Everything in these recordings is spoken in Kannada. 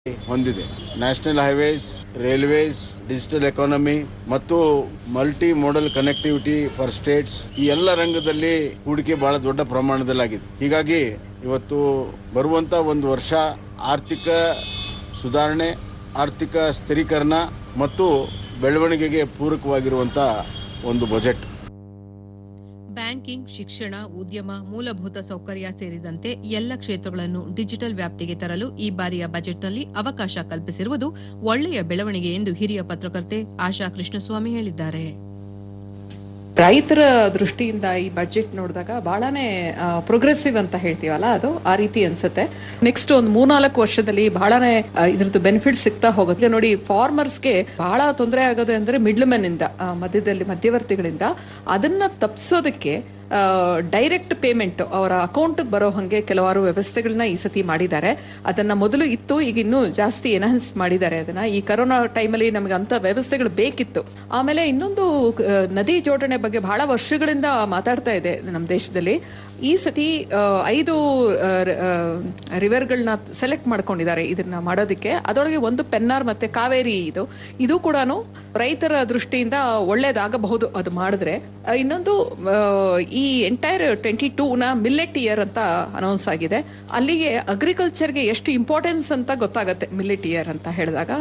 ಹೊಂದಿದೆ national highways railways digital economy ಮತ್ತು multi modal connectivity for states ಈ ಎಲ್ಲ ರಂಗದಲ್ಲಿ ಹೂಡಿಕೆ ಬಹಳ ದೊಡ್ಡ ಪ್ರಮಾಣದಲ್ಲಾಗಿದೆ ಹೀಗಾಗಿ ಇವತ್ತು ಬರುವಂತ ಒಂದು ವರ್ಷ ಆರ್ಥಿಕ ಸುಧಾರಣೆ ಆರ್ಥಿಕ ಸ್ಥಿರೀಕರಣ ಮತ್ತು ಬೆಳವಣಿಗೆಗೆ ಪೂರಕವಾಗಿರುವಂತ ಒಂದು ಬಜೆಟ್ ಬ್ಯಾಂಕಿಂಗ್ ಶಿಕ್ಷಣ ಉದ್ಯಮ ಮೂಲಭೂತ ಸೌಕರ್ಯ ಸೇರಿದಂತೆ ಎಲ್ಲ ಕ್ಷೇತ್ರಗಳನ್ನು ಡಿಜಿಟಲ್ ವ್ಯಾಪ್ತಿಗೆ ತರಲು ಈ ಬಾರಿಯ ಬಜೆಟ್ನಲ್ಲಿ ಅವಕಾಶ ಕಲ್ಪಿಸಿರುವುದು ಒಳ್ಳೆಯ ಬೆಳವಣಿಗೆ ಎಂದು ಹಿರಿಯ ಪತ್ರಕರ್ತೆ ಆಶಾ ಕೃಷ್ಣಸ್ವಾಮಿ ಹೇಳಿದ್ದಾರೆ ರೈತರ ದೃಷ್ಟಿಯಿಂದ ಈ ಬಜೆಟ್ ನೋಡಿದಾಗ ಬಹಳನೇ ಪ್ರೋಗ್ರೆಸಿವ್ ಅಂತ ಹೇಳ್ತೀವಲ್ಲ ಅದು ಆ ರೀತಿ ಅನ್ಸುತ್ತೆ ನೆಕ್ಸ್ಟ್ ಒಂದು ಮೂರ್ನಾಲ್ಕು ವರ್ಷದಲ್ಲಿ ಬಹಳನೇ ಆ, ಇದ್ರದ್ದು ಬೆನಿಫಿಟ್ ಸಿಗ್ತಾ ಹೋಗುತ್ತೆ ಈಗ ನೋಡಿ ಫಾರ್ಮರ್ಸ್ಗೆ ಬಹಳ ತೊಂದರೆ ಆಗೋದು ಅಂದ್ರೆ ಮಿಡ್ಲ್ ಮೆನ್ ಇಂದ ಆ, ಮಧ್ಯದಲ್ಲಿ ಮಧ್ಯವರ್ತಿಗಳಿಂದ ಅದನ್ನ ತಪ್ಪಿಸೋದಕ್ಕೆ ಡೈರೆಕ್ಟ್ ಪೇಮೆಂಟ್ ಅವರ ಅಕೌಂಟ್ ಬರೋ ಹಂಗೆ ಕೆಲವಾರು ವ್ಯವಸ್ಥೆಗಳನ್ನ ಈ ಸತಿ ಮಾಡಿದ್ದಾರೆ ಅದನ್ನ ಮೊದಲು ಇತ್ತು ಈಗ ಇನ್ನೂ ಜಾಸ್ತಿ ಎನ್ಹಾನ್ಸ್ ಮಾಡಿದ್ದಾರೆ ಅದನ್ನ ಈ ಕರೋನಾ ಟೈಮಲ್ಲಿ ನಮಗೆ ಅಂತ ವ್ಯವಸ್ಥೆಗಳು ಬೇಕಿತ್ತು ಆಮೇಲೆ ಇನ್ನೊಂದು ಆ, ನದಿ ಜೋಡಣೆ ಬಗ್ಗೆ ಬಹಳ ವರ್ಷಗಳಿಂದ ಮಾತಾಡ್ತಾ ಇದೆ ನಮ್ಮ ದೇಶದಲ್ಲಿ ಈ ಸತಿ ಆ, ಐದು ರಿವರ್ಗಳನ್ನ ಸೆಲೆಕ್ಟ್ ಮಾಡ್ಕೊಂಡಿದ್ದಾರೆ ಇದನ್ನ ಮಾಡೋದಕ್ಕೆ ಅದರೊಳಗೆ ಒಂದು ಪೆನ್ನಾರ್ ಮತ್ತೆ ಕಾವೇರಿ ಇದು ಇದು ಕೂಡ ರೈತರ ದೃಷ್ಟಿಯಿಂದ ಒಳ್ಳೇದಾಗಬಹುದು ಅದು ಮಾಡಿದ್ರೆ ಆ, ಇನ್ನೊಂದು ಆ, ಈ ಎಂಟೈರ್ ಟ್ವೆಂಟಿ ಟೂ ನ ಮಿಲ್ಲೆಟ್ ಇಯರ್ ಅಂತ ಅನೌನ್ಸ್ ಆಗಿದೆ ಅಲ್ಲಿಗೆ ಅಗ್ರಿಕಲ್ಚರ್ಗೆ ಎಷ್ಟು ಇಂಪಾರ್ಟೆನ್ಸ್ ಅಂತ ಗೊತ್ತಾಗತ್ತೆ ಮಿಲ್ಲೆಟ್ ಇಯರ್ ಅಂತ ಹೇಳಿದಾಗ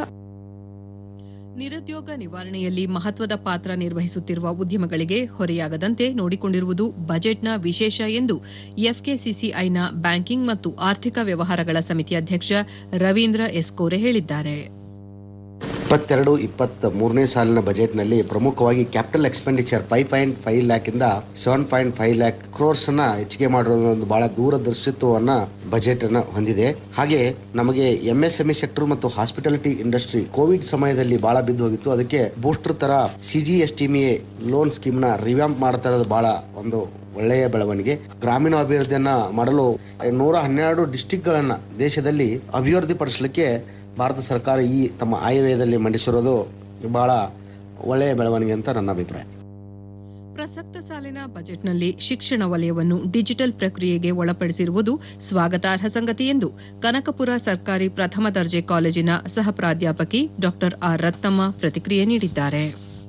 ನಿರುದ್ಯೋಗ ನಿವಾರಣೆಯಲ್ಲಿ ಮಹತ್ವದ ಪಾತ್ರ ನಿರ್ವಹಿಸುತ್ತಿರುವ ಉದ್ಯಮಗಳಿಗೆ ಹೊರೆಯಾಗದಂತೆ ನೋಡಿಕೊಂಡಿರುವುದು ಬಜೆಟ್ನ ವಿಶೇಷ ಎಂದು ಎಫ್ಕೆಸಿಸಿಐನ ಬ್ಯಾಂಕಿಂಗ್ ಮತ್ತು ಆರ್ಥಿಕ ವ್ಯವಹಾರಗಳ ಸಮಿತಿ ಅಧ್ಯಕ್ಷ ರವೀಂದ್ರ ಎಸ್ಕೋರೆ ಹೇಳಿದ್ದಾರೆ ಇಪ್ಪತ್ತೆರಡು ಇಪ್ಪತ್ತ್ ಮೂರನೇ ಸಾಲಿನ ಬಜೆಟ್ನಲ್ಲಿ ಪ್ರಮುಖವಾಗಿ capital expenditure five point five lakh ಇಂದ seven point five lakh crores ಅನ್ನ ಹೆಚ್ಚಿಗೆ ಮಾಡಿರೋದು ಒಂದು ಬಹಳ ದೂರದರ್ಶಿತ್ವವನ್ನ ಬಜೆಟ್ ಅನ್ನ ಹೊಂದಿದೆ ಹಾಗೆ ನಮಗೆ ಎಂಎಸ್ಎಂಇ ಸೆಕ್ಟರ್ ಮತ್ತು ಹಾಸ್ಪಿಟಾಲಿಟಿ ಇಂಡಸ್ಟ್ರಿ ಕೋವಿಡ್ ಸಮಯದಲ್ಲಿ ಬಹಳ ಬಿದ್ದು ಹೋಗಿತ್ತು ಅದಕ್ಕೆ ಬೂಸ್ಟರ್ ತರ ಸಿಜಿಎಸ್ಟಿಮಿಎ ಲೋನ್ ಸ್ಕೀಮ್ ನ ರಿವ್ಯಾಂಪ್ ಮಾಡ್ತಾ ಇರೋದು ಬಹಳ ಒಂದು ಒಳ್ಳೆಯ ಬೆಳವಣಿಗೆ ಗ್ರಾಮೀಣ ಅಭಿವೃದ್ಧಿಯನ್ನ ಮಾಡಲು ನೂರ ಹನ್ನೆರಡು ಡಿಸ್ಟಿಕ್ ಗಳನ್ನ ದೇಶದಲ್ಲಿ ಅಭಿವೃದ್ಧಿ ಪಡಿಸಲಿಕ್ಕೆ ಭಾರತ ಸರ್ಕಾರ ಈ ತಮ್ಮ ಆಯವ್ಯಯದಲ್ಲಿ ಮಂಡಿಸಿರೋದು ಬಹಳ ಒಳ್ಳೆಯ ಬೆಳವಣಿಗೆ ಅಂತ ನನ್ನ ಅಭಿಪ್ರಾಯ ಪ್ರಸಕ್ತ ಸಾಲಿನ ಬಜೆಟ್ನಲ್ಲಿ ಶಿಕ್ಷಣ ವಲಯವನ್ನು ಡಿಜಿಟಲ್ ಪ್ರಕ್ರಿಯೆಗೆ ಒಳಪಡಿಸಿರುವುದು ಸ್ವಾಗತಾರ್ಹ ಸಂಗತಿ ಎಂದು ಕನಕಪುರ ಸರ್ಕಾರಿ ಪ್ರಥಮ ದರ್ಜೆ ಕಾಲೇಜಿನ ಸಹ ಪ್ರಾಧ್ಯಾಪಕಿ ಡಾ ಆರ್ ರತ್ನಮ್ಮ ಪ್ರತಿಕ್ರಿಯೆ ನೀಡಿದ್ದಾರೆ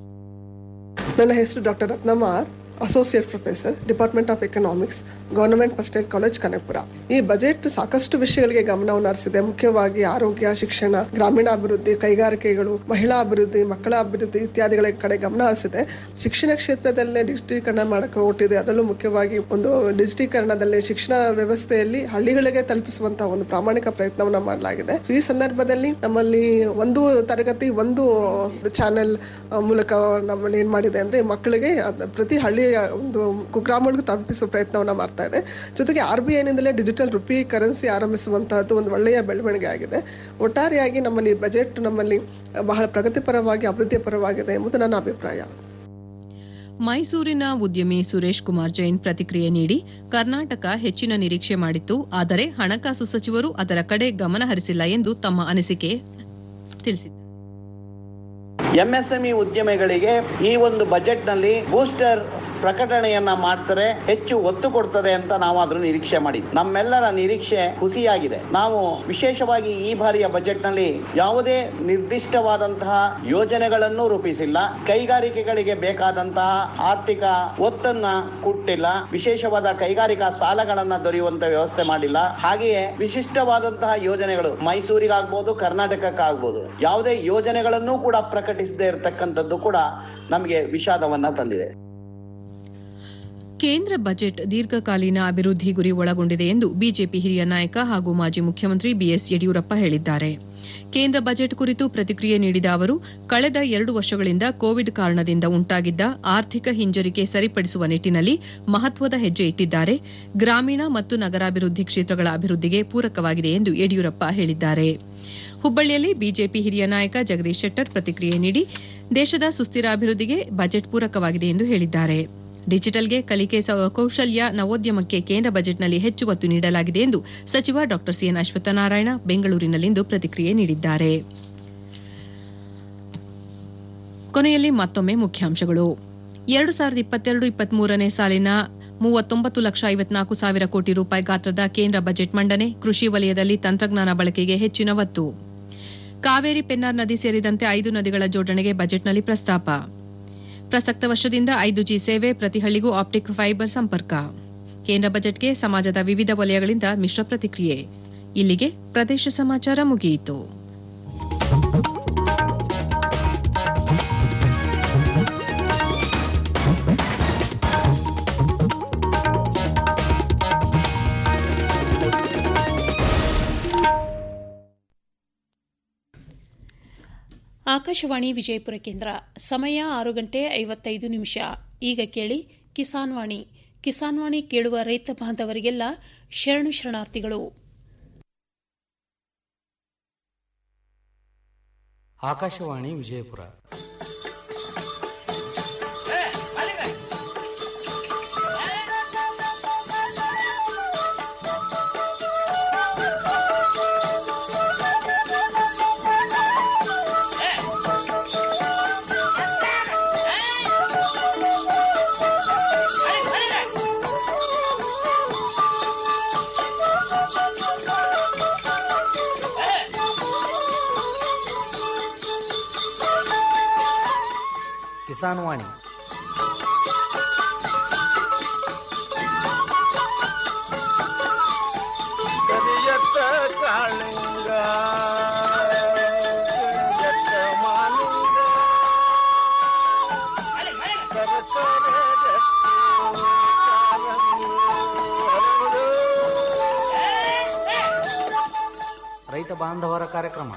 ನನ್ನ ಹೆಸರು doctor Ratnamma R associate professor department of economics government first ಏಡ್ ಕಾಲೇಜ್ ಕನಕಪುರ ಈ ಬಜೆಟ್ ಸಾಕಷ್ಟು ವಿಷಯಗಳಿಗೆ ಗಮನವನ್ನು ಹರಿಸಿದೆ ಮುಖ್ಯವಾಗಿ ಆರೋಗ್ಯ ಶಿಕ್ಷಣ ಗ್ರಾಮೀಣಾಭಿವೃದ್ಧಿ ಕೈಗಾರಿಕೆಗಳು ಮಹಿಳಾ ಅಭಿವೃದ್ಧಿ ಮಕ್ಕಳ ಅಭಿವೃದ್ಧಿ ಇತ್ಯಾದಿಗಳ ಕಡೆ ಗಮನ ಹರಿಸಿದೆ ಶಿಕ್ಷಣ ಕ್ಷೇತ್ರದಲ್ಲೇ ಡಿಜಿಟೀಕರಣ ಮಾಡಕ್ಕೆ ಹೊರಟಿದೆ ಅದರಲ್ಲೂ ಮುಖ್ಯವಾಗಿ ಒಂದು ಡಿಜಿಟೀಕರಣದಲ್ಲಿ ಶಿಕ್ಷಣ ವ್ಯವಸ್ಥೆಯಲ್ಲಿ ಹಳ್ಳಿಗಳಿಗೆ ತಲುಪಿಸುವಂತಹ ಒಂದು ಪ್ರಾಮಾಣಿಕ ಪ್ರಯತ್ನವನ್ನ ಮಾಡಲಾಗಿದೆ ಸೊ ಈ ಸಂದರ್ಭದಲ್ಲಿ ನಮ್ಮಲ್ಲಿ ಒಂದು ತರಗತಿ ಒಂದು ಚಾನೆಲ್ ಮೂಲಕ ನಮ್ಮಲ್ಲಿ ಏನ್ ಮಾಡಿದೆ ಅಂದ್ರೆ ಮಕ್ಕಳಿಗೆ ಅದ್ ಪ್ರತಿ ಹಳ್ಳಿಯ ಒಂದು ಕುಗ್ರಾಮಗಳಿಗೆ ತಲುಪಿಸುವ ಪ್ರಯತ್ನವನ್ನ ಮಾಡ್ತಾ ಇದೆ ಜೊತೆಗೆ ಆರ್ ಬಿ ಐನಿಂದಲೇ ಡಿಜಿಟಲ್ ರುಪಿ ಕರೆನ್ಸಿ ಆರಂಭಿಸುವಂತಹದ್ದು ಒಂದು ಒಳ್ಳೆಯ ಬೆಳವಣಿಗೆ ಆಗಿದೆ ಒಟ್ಟಾರೆಯಾಗಿ ನಮ್ಮಲ್ಲಿ ಬಜೆಟ್ ನಮ್ಮಲ್ಲಿ ಬಹಳ ಪ್ರಗತಿಪರವಾಗಿ ಅಭಿವೃದ್ಧಿ ಪರವಾಗಿದೆ ಎಂಬುದು ನನ್ನ ಅಭಿಪ್ರಾಯ ಮೈಸೂರಿನ ಉದ್ಯಮಿ ಸುರೇಶ್ ಕುಮಾರ್ ಜೈನ್ ಪ್ರತಿಕ್ರಿಯೆ ನೀಡಿ ಕರ್ನಾಟಕ ಹೆಚ್ಚಿನ ನಿರೀಕ್ಷೆ ಮಾಡಿತ್ತು ಆದರೆ ಹಣಕಾಸು ಸಚಿವರು ಅದರ ಕಡೆ ಗಮನ ಹರಿಸಿಲ್ಲ ಎಂದು ತಮ್ಮ ಅನಿಸಿಕೆ ತಿಳಿಸಿದ್ದಾರೆ ಎಂಎಸ್ಎಂಇ ಉದ್ಯಮಿಗಳಿಗೆ ಈ ಒಂದು ಬಜೆಟ್ನಲ್ಲಿ ಬೂಸ್ಟರ್ ಪ್ರಕಟಣೆಯನ್ನ ಮಾಡ್ತಾರೆ ಹೆಚ್ಚು ಒತ್ತು ಕೊಡ್ತದೆ ಅಂತ ನಾವು ಅದ್ರ ನಿರೀಕ್ಷೆ ಮಾಡಿದ್ವಿ ನಮ್ಮೆಲ್ಲರ ನಿರೀಕ್ಷೆ ಹುಸಿಯಾಗಿದೆ ನಾವು ವಿಶೇಷವಾಗಿ ಈ ಬಾರಿಯ ಬಜೆಟ್ನಲ್ಲಿ ಯಾವುದೇ ನಿರ್ದಿಷ್ಟವಾದಂತಹ ಯೋಜನೆಗಳನ್ನು ರೂಪಿಸಿಲ್ಲ ಕೈಗಾರಿಕೆಗಳಿಗೆ ಬೇಕಾದಂತಹ ಆರ್ಥಿಕ ಒತ್ತನ್ನ ಕೊಟ್ಟಿಲ್ಲ ವಿಶೇಷವಾದ ಕೈಗಾರಿಕಾ ಸಾಲಗಳನ್ನ ದೊರೆಯುವಂತ ವ್ಯವಸ್ಥೆ ಮಾಡಿಲ್ಲ ಹಾಗೆಯೇ ವಿಶಿಷ್ಟವಾದಂತಹ ಯೋಜನೆಗಳು ಮೈಸೂರಿಗಾಗ್ಬೋದು ಕರ್ನಾಟಕಕ್ಕಾಗ್ಬೋದು ಯಾವುದೇ ಯೋಜನೆಗಳನ್ನೂ ಕೂಡ ಪ್ರಕಟಿಸದೇ ಇರತಕ್ಕಂಥದ್ದು ಕೂಡ ನಮಗೆ ವಿಷಾದವನ್ನ ತಂದಿದೆ ಕೇಂದ್ರ ಬಜೆಟ್ ದೀರ್ಘಕಾಲೀನ ಅಭಿವೃದ್ಧಿ ಗುರಿ ಒಳಗೊಂಡಿದೆ ಎಂದು ಬಿಜೆಪಿ ಹಿರಿಯ ನಾಯಕ ಹಾಗೂ ಮಾಜಿ ಮುಖ್ಯಮಂತ್ರಿ ಬಿಎಸ್ ಯಡಿಯೂರಪ್ಪ ಹೇಳಿದ್ದಾರೆ ಕೇಂದ್ರ ಬಜೆಟ್ ಕುರಿತು ಪ್ರತಿಕ್ರಿಯೆ ನೀಡಿದ ಅವರು ಕಳೆದ ಎರಡು ವರ್ಷಗಳಿಂದ ಕೋವಿಡ್ ಕಾರಣದಿಂದ ಉಂಟಾಗಿದ್ದ ಆರ್ಥಿಕ ಹಿಂಜರಿಕೆ ಸರಿಪಡಿಸುವ ನಿಟ್ಟಿನಲ್ಲಿ ಮಹತ್ವದ ಹೆಜ್ಜೆ ಇಟ್ಟಿದ್ದಾರೆ ಗ್ರಾಮೀಣ ಮತ್ತು ನಗರಾಭಿವೃದ್ಧಿ ಕ್ಷೇತ್ರಗಳ ಅಭಿವೃದ್ಧಿಗೆ ಪೂರಕವಾಗಿದೆ ಎಂದು ಯಡಿಯೂರಪ್ಪ ಹೇಳಿದ್ದಾರೆ ಹುಬ್ಬಳ್ಳಿಯಲ್ಲಿ ಬಿಜೆಪಿ ಹಿರಿಯ ನಾಯಕ ಜಗದೀಶ್ ಶೆಟ್ಟರ್ ಪ್ರತಿಕ್ರಿಯೆ ನೀಡಿ ದೇಶದ ಸುಸ್ಥಿರ ಅಭಿವೃದ್ಧಿಗೆ ಬಜೆಟ್ ಪೂರಕವಾಗಿದೆ ಎಂದು ಹೇಳಿದ್ದಾರೆ ಡಿಜಿಟಲ್ಗೆ ಕಲಿಕೆ ಸ- ಕೌಶಲ್ಯ ನವೋದ್ಯಮಕ್ಕೆ ಕೇಂದ್ರ ಬಜೆಟ್ನಲ್ಲಿ ಹೆಚ್ಚು ಒತ್ತು ನೀಡಲಾಗಿದೆ ಎಂದು ಸಚಿವ ಡಾ ಸಿಎನ್ ಅಶ್ವತ್ಥನಾರಾಯಣ ಬೆಂಗಳೂರಿನಲ್ಲಿಂದು ಪ್ರತಿಕ್ರಿಯೆ ನೀಡಿದ್ದಾರೆ ಕೊನೆಯಲ್ಲಿ ಮತ್ತೊಮ್ಮೆ ಮುಖ್ಯಾಂಶಗಳು ಎರಡು ಸಾವಿರದ ಇಪ್ಪತ್ತೆರಡು ಇಪ್ಪತ್ಮೂರನೇ ಸಾಲಿನ ಮೂವತ್ತೊಂಬತ್ತು ಲಕ್ಷ ಐವತ್ನಾಲ್ಕು ಸಾವಿರ ಕೋಟಿ ರೂಪಾಯಿ ಗಾತ್ರದ ಕೇಂದ್ರ ಬಜೆಟ್ ಮಂಡನೆ ಕೃಷಿ ವಲಯದಲ್ಲಿ ತಂತ್ರಜ್ಞಾನ ಬಳಕೆಗೆ ಹೆಚ್ಚಿನ ಒತ್ತು ಕಾವೇರಿ ಪೆನ್ನಾರ್ ನದಿ ಸೇರಿದಂತೆ ಐದು ನದಿಗಳ ಜೋಡಣೆಗೆ ಬಜೆಟ್ನಲ್ಲಿ ಪ್ರಸ್ತಾಪ ಪ್ರಸಕ್ತ ವರ್ಷದಿಂದ ಐದು ಜಿ ಸೇವೆ ಪ್ರತಿ ಹಳ್ಳಿಗೂ ಆಪ್ಟಿಕ್ ಫೈಬರ್ ಸಂಪರ್ಕ ಕೇಂದ್ರ ಬಜೆಟ್ಗೆ ಸಮಾಜದ ವಿವಿಧ ವಲಯಗಳಿಂದ ಮಿಶ್ರ ಪ್ರತಿಕ್ರಿಯೆ ಇಲ್ಲಿಗೆ ಪ್ರದೇಶ ಸಮಾಚಾರ ಮುಗಿಯಿತು ಆಕಾಶವಾಣಿ ವಿಜಯಪುರ ಕೇಂದ್ರ ಸಮಯ ಆರು ಗಂಟೆ ಐವತ್ತೈದು ನಿಮಿಷ ಈಗ ಕೇಳಿ ಕಿಸಾನ್ ವಾಣಿ ಕಿಸಾನ್ ವಾಣಿ ಕೇಳುವ ರೈತ ಬಾಂಧವರಿಗೆಲ್ಲ ಶರಣು ಶರಣಾರ್ಥಿಗಳು ಆಕಾಶವಾಣಿ ವಿಜಯಪುರ ಕಿಸಾನ್ ವಾಣಿ ಕರಿಯತ್ತ ಕಾಳಿಂಗ ಕರಿಯತ್ತ ಮಾಲಿಂಗ ಸರಸರ ಗಟ್ಟಿ ಕಾಲಂಗು ಹರಡು. ರೈತ ಬಾಂಧವರ ಕಾರ್ಯಕ್ರಮ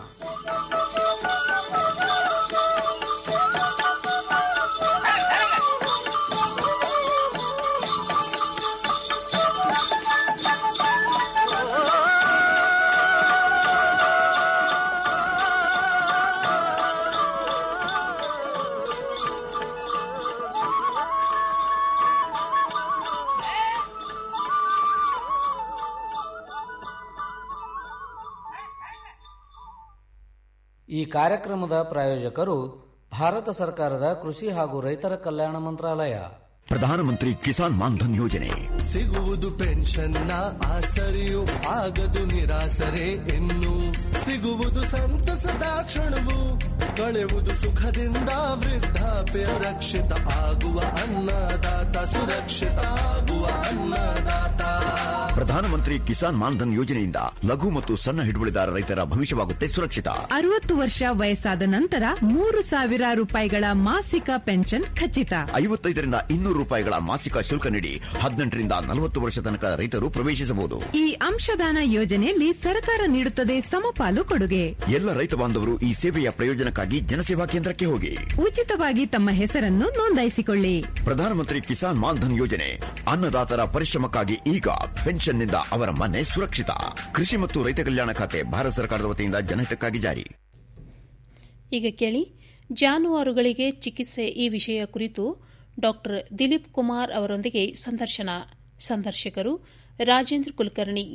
ಈ ಕಾರ್ಯಕ್ರಮದ ಪ್ರಾಯೋಜಕರು ಭಾರತ ಸರ್ಕಾರದ ಕೃಷಿ ಹಾಗೂ ರೈತರ ಕಲ್ಯಾಣ ಮಂತ್ರಾಲಯ ಪ್ರಧಾನಮಂತ್ರಿ ಕಿಸಾನ್ ಮಾನ್ಧನ್ ಯೋಜನೆ ಸಿಗುವುದು ಪೆನ್ಷನ್ನ ಆಸರೆಯು ಆಗದು ನಿರಾಸರೆ ಇನ್ನು ಸಿಗುವುದು ಸಂತಸದ ಕ್ಷಣವು ಕಳೆವುದು ಸುಖದಿಂದ ವೃದ್ಧಾಪ್ಯ ರಕ್ಷಿತ ಆಗುವ ಅನ್ನದಾತ ಸುರಕ್ಷಿತ ಆಗುವ ಅನ್ನದಾತ ಪ್ರಧಾನಮಂತ್ರಿ ಕಿಸಾನ್ ಮಾನ್ಧನ್ ಯೋಜನೆಯಿಂದ ಲಘು ಮತ್ತು ಸಣ್ಣ ಹಿಡುವಳಿದಾರ ರೈತರ ಭವಿಷ್ಯವಾಗುತ್ತೆ ಸುರಕ್ಷಿತ ಅರವತ್ತು ವರ್ಷ ವಯಸ್ಸಾದ ನಂತರ ಮೂರು ಸಾವಿರ ರೂಪಾಯಿಗಳ ಮಾಸಿಕ ಪೆನ್ಷನ್ ಖಚಿತ ಐವತ್ತೈದರಿಂದ ಇನ್ನೂರು ರೂಪಾಯಿಗಳ ಮಾಸಿಕ ಶುಲ್ಕ ನೀಡಿ ಹದಿನೆಂಟರಿಂದ ನಲವತ್ತು ವರ್ಷ ತನಕ ರೈತರು ಪ್ರವೇಶಿಸಬಹುದು ಈ ಅಂಶದಾನ ಯೋಜನೆಯಲ್ಲಿ ಸರ್ಕಾರ ನೀಡುತ್ತದೆ ಸಮಪಾಲು ಕೊಡುಗೆ ಎಲ್ಲ ರೈತ ಬಾಂಧವರು ಈ ಸೇವೆಯ ಪ್ರಯೋಜನಕ್ಕಾಗಿ ಜನಸೇವಾ ಕೇಂದ್ರಕ್ಕೆ ಹೋಗಿ ಉಚಿತವಾಗಿ ತಮ್ಮ ಹೆಸರನ್ನು ನೋಂದಾಯಿಸಿಕೊಳ್ಳಿ ಪ್ರಧಾನಮಂತ್ರಿ ಕಿಸಾನ್ ಮಾನ್ಧನ್ ಯೋಜನೆ ಅನ್ನದಾತರ ಪರಿಶ್ರಮಕ್ಕಾಗಿ ಈಗ ಪೆನ್ಷನ್ನಿಂದ ಅವರ ಮನೆ ಸುರಕ್ಷಿತ ಕೃಷಿ ಮತ್ತು ರೈತ ಕಲ್ಯಾಣ ಖಾತೆ ಭಾರತ ಸರ್ಕಾರದ ವತಿಯಿಂದ ಜನಹಿತಕ್ಕಾಗಿ ಜಾರಿ ಈಗ ಕೇಳಿ ಜಾನುವಾರುಗಳಿಗೆ ಚಿಕಿತ್ಸೆ ಈ ವಿಷಯ ಕುರಿತು ಡಾಕ್ಟರ್ ದಿಲೀಪ್ ಕುಮಾರ್ ಅವರೊಂದಿಗೆ ಸಂದರ್ಶನ ಸಂದರ್ಶಕರು ರಾಜೇಂದ್ರ ಕುಲಕರ್ಣಿ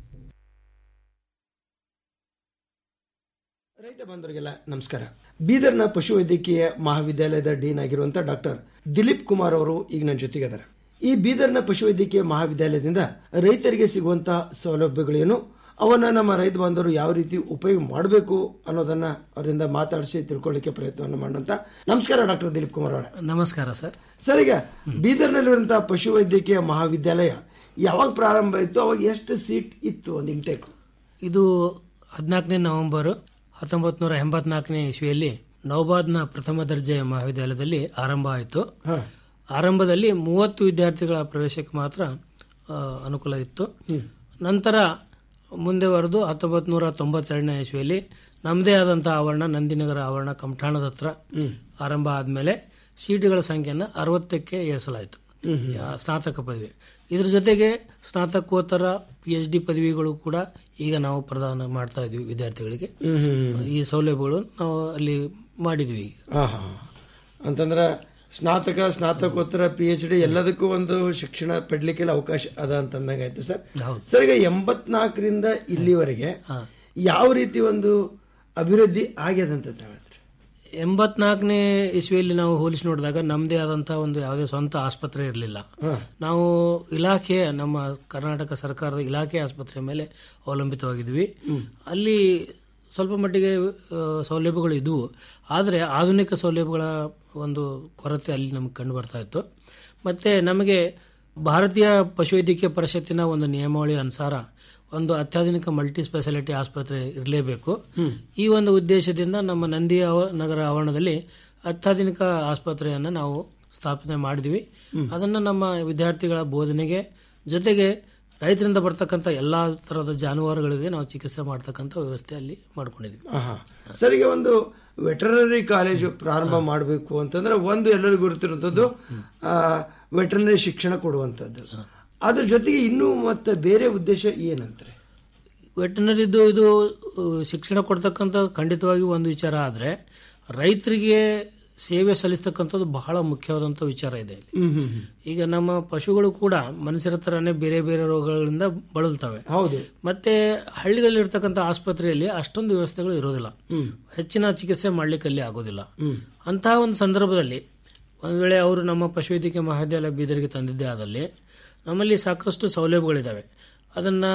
ರೈತ ಬಾಂಧವರಿಗೆಲ್ಲ ನಮಸ್ಕಾರ ಬೀದರ್ನ ಪಶುವೈದ್ಯಕೀಯ ಮಹಾವಿದ್ಯಾಲಯದ ಡೀನ್ ಆಗಿರುವಂತಹ ಡಾಕ್ಟರ್ ದಿಲೀಪ್ ಕುಮಾರ್ ಅವರು ಈಗ ನನ್ನ ಜೊತೆಗಿದ್ದಾರೆ ಈ ಬೀದರ್ನ ಪಶುವೈದ್ಯಕೀಯ ಮಹಾವಿದ್ಯಾಲಯದಿಂದ ರೈತರಿಗೆ ಸಿಗುವಂತಹ ಸೌಲಭ್ಯಗಳೇನು ಅವನ್ನ ನಮ್ಮ ರೈತ ಬಾಂಧವರು ಯಾವ ರೀತಿ ಉಪಯೋಗ ಮಾಡಬೇಕು ಅನ್ನೋದನ್ನ ಅವರಿಂದ ಮಾತಾಡಿಸಿ ತಿಳ್ಕೊಳ್ಳಿಕ್ಕೆ ಪ್ರಯತ್ನವನ್ನು ಮಾಡೋಂತ ನಮಸ್ಕಾರ ಡಾಕ್ಟರ್ ದಿಲೀಪ್ ಕುಮಾರ್ ಅವರೇ ನಮಸ್ಕಾರ ಸರ್ ಸರ್ ಈಗ ಬೀದರ್ನಲ್ಲಿರುವಂತಹ ಪಶುವೈದ್ಯಕೀಯ ಮಹಾವಿದ್ಯಾಲಯ ಯಾವಾಗ ಪ್ರಾರಂಭ ಆಯಿತು ಅವಾಗ ಎಷ್ಟು ಸೀಟ್ ಇತ್ತು ಒಂದು ಇಂಟೇಕ್ ಇದು ಹದಿನಾಲ್ಕನೇ ನವೆಂಬರ್ ಹತ್ತೊಂಬತ್ತು ನೂರ ಎಂಬತ್ನಾಲ್ಕನೇ ಇಸ್ವಿಯಲ್ಲಿ ನವಬಾದ್ನ ಪ್ರಥಮ ದರ್ಜೆಯ ಮಹಾವಿದ್ಯಾಲಯದಲ್ಲಿ ಆರಂಭ ಆಯಿತು ಆರಂಭದಲ್ಲಿ ಮೂವತ್ತು ವಿದ್ಯಾರ್ಥಿಗಳ ಪ್ರವೇಶಕ್ಕೆ ಮಾತ್ರ ಆ, ಅನುಕೂಲ ಇತ್ತು ನಂತರ ಮುಂದೆ ಬರೆದು ಹತ್ತೊಂಬತ್ತು ನೂರ ತೊಂಬತ್ತೆರಡನೇ ಇಸ್ವಿಯಲ್ಲಿ ನಮ್ಮದೇ ಆದಂತಹ ಆವರಣ ನಂದಿನಗರ ಆವರಣ ಕಮಠಾಣದ ಹತ್ರ ಆರಂಭ ಆದಮೇಲೆ ಸೀಟುಗಳ ಸಂಖ್ಯೆಯನ್ನು ಅರವತ್ತಕ್ಕೆ ಏರಿಸಲಾಯಿತು ಯಾ- ಸ್ನಾತಕ ಪದವಿ ಇದ್ರ ಜೊತೆಗೆ ಸ್ನಾತಕೋತ್ತರ ಪಿ ಎಚ್ ಡಿ ಪದವಿಗಳು ಕೂಡ ಈಗ ನಾವು ಪ್ರದಾನ ಮಾಡ್ತಾ ಇದೀವಿ ವಿದ್ಯಾರ್ಥಿಗಳಿಗೆ ಈ ಸೌಲಭ್ಯಗಳು ನಾವು ಅಲ್ಲಿ ಮಾಡಿದ್ವಿ ಈಗ ಹಾ ಹಾ ಅಂತಂದ್ರೆ ಸ್ನಾತಕ ಸ್ನಾತಕೋತ್ತರ ಪಿ ಎಚ್ ಡಿ ಎಲ್ಲದಕ್ಕೂ ಒಂದು ಶಿಕ್ಷಣ ಪಡ್ಲಿಕ್ಕೆಲ್ಲ ಅವಕಾಶ ಅದ ಅಂತಂದಂಗಾಯ್ತು ಸರ್ ಸರ್ ಈಗ ಎಂಬತ್ನಾಲ್ಕರಿಂದ ಇಲ್ಲಿವರೆಗೆ ಯಾವ ರೀತಿ ಒಂದು ಅಭಿವೃದ್ಧಿ ಆಗ್ಯದಂತ ಹೇಳಿದ್ರೆ ಎಂಬತ್ನಾಲ್ಕನೇ ಇಸ್ವಿಯಲ್ಲಿ ನಾವು ಹೋಲಿಸಿ ನೋಡಿದಾಗ ನಮ್ಮದೇ ಆದಂತಹ ಒಂದು ಯಾವುದೇ ಸ್ವಂತ ಆಸ್ಪತ್ರೆ ಇರಲಿಲ್ಲ ನಾವು ಇಲಾಖೆ ನಮ್ಮ ಕರ್ನಾಟಕ ಸರ್ಕಾರದ ಇಲಾಖೆ ಆಸ್ಪತ್ರೆ ಮೇಲೆ ಅವಲಂಬಿತವಾಗಿದ್ವಿ ಅಲ್ಲಿ ಸ್ವಲ್ಪ ಮಟ್ಟಿಗೆ ಆ, ಸೌಲಭ್ಯಗಳು ಇದ್ವು ಆದರೆ ಆಧುನಿಕ ಸೌಲಭ್ಯಗಳ ಒಂದು ಕೊರತೆ ಅಲ್ಲಿ ನಮಗೆ ಕಂಡು ಬರ್ತಾ ಇತ್ತು ಮತ್ತೆ ನಮಗೆ ಭಾರತೀಯ ಪಶುವೈದ್ಯಕೀಯ ಪರಿಷತ್ತಿನ ಒಂದು ನಿಯಮಾವಳಿ ಅನುಸಾರ ಒಂದು ಅತ್ಯಾಧುನಿಕ ಮಲ್ಟಿ ಸ್ಪೆಷಾಲಿಟಿ ಆಸ್ಪತ್ರೆ ಇರಲೇಬೇಕು ಈ ಒಂದು ಉದ್ದೇಶದಿಂದ ನಮ್ಮ ನಂದಿ ಆವ- ನಗರ ಆವರಣದಲ್ಲಿ ಅತ್ಯಾಧುನಿಕ ಆಸ್ಪತ್ರೆಯನ್ನು ನಾವು ಸ್ಥಾಪನೆ ಮಾಡಿದ್ವಿ ಅದನ್ನು ನಮ್ಮ ವಿದ್ಯಾರ್ಥಿಗಳ ಬೋಧನೆಗೆ ಜೊತೆಗೆ ರೈತರಿಂದ ಬರ್ತಕ್ಕಂಥ ಎಲ್ಲಾ ತರಹದ ಜಾನುವಾರುಗಳಿಗೆ ನಾವು ಚಿಕಿತ್ಸೆ ಮಾಡ್ತಕ್ಕಂಥ ವ್ಯವಸ್ಥೆ ಅಲ್ಲಿ ಮಾಡ್ಕೊಂಡಿದ್ವಿ ಆಹಾ. ಸರ್ ಈಗ ಒಂದು ವೆಟರ್ನರಿ ಕಾಲೇಜು ಪ್ರಾರಂಭ ಮಾಡಬೇಕು ಅಂತಂದ್ರೆ ಒಂದು ಎಲ್ಲರಿಗೂ ಗೊತ್ತಿರುವಂಥದ್ದು ವೆಟರ್ನರಿ ಶಿಕ್ಷಣ ಕೊಡುವಂಥದ್ದು ಅದ್ರ ಜೊತೆಗೆ ಇನ್ನೂ ಮತ್ತೆ ಬೇರೆ ಉದ್ದೇಶ ಏನಂತಾರೆ ವೆಟನರಿದು ಇದು ಆ, ಶಿಕ್ಷಣ ಕೊಡ್ತಕ್ಕಂಥ ಖಂಡಿತವಾಗಿ ಒಂದು ವಿಚಾರ ಆದರೆ ರೈತರಿಗೆ ಸೇವೆ ಸಲ್ಲಿಸ್ತಕ್ಕಂಥದ್ದು ಬಹಳ ಮುಖ್ಯವಾದಂಥ ವಿಚಾರ ಇದೆ ಇಲ್ಲಿ. ಹ್ಮ್ ಹ್ಮ್ ಹ್ಮ್. ಈಗ ನಮ್ಮ ಪಶುಗಳು ಕೂಡ ಮನುಷ್ಯರ ತರನೇ ಬೇರೆ ಬೇರೆ ರೋಗಗಳಿಂದ ಬಳಲ್ತವೆ ಹೌದು ಮತ್ತೆ ಹಳ್ಳಿಗಳಲ್ಲಿರ್ತಕ್ಕಂಥ ಆಸ್ಪತ್ರೆಯಲ್ಲಿ ಅಷ್ಟೊಂದು ವ್ಯವಸ್ಥೆಗಳು ಇರೋದಿಲ್ಲ ಹ್ಮ್. ಹೆಚ್ಚಿನ ಚಿಕಿತ್ಸೆ ಮಾಡ್ಲಿಕ್ಕೆ ಅಲ್ಲಿ ಆಗೋದಿಲ್ಲ ಹ್ಮ್. ಅಂತಹ ಒಂದು ಸಂದರ್ಭದಲ್ಲಿ ಒಂದು ವೇಳೆ ಅವರು ನಮ್ಮ ಪಶುವೈದ್ಯಕೀಯ ಮಹಾವಿದ್ಯಾಲಯ ಬೀದರ್ಗೆ ತಂದಿದ್ದೇ ಆದಲ್ಲಿ ನಮ್ಮಲ್ಲಿ ಸಾಕಷ್ಟು ಸೌಲಭ್ಯಗಳಿದ್ದಾವೆ ಅದನ್ನು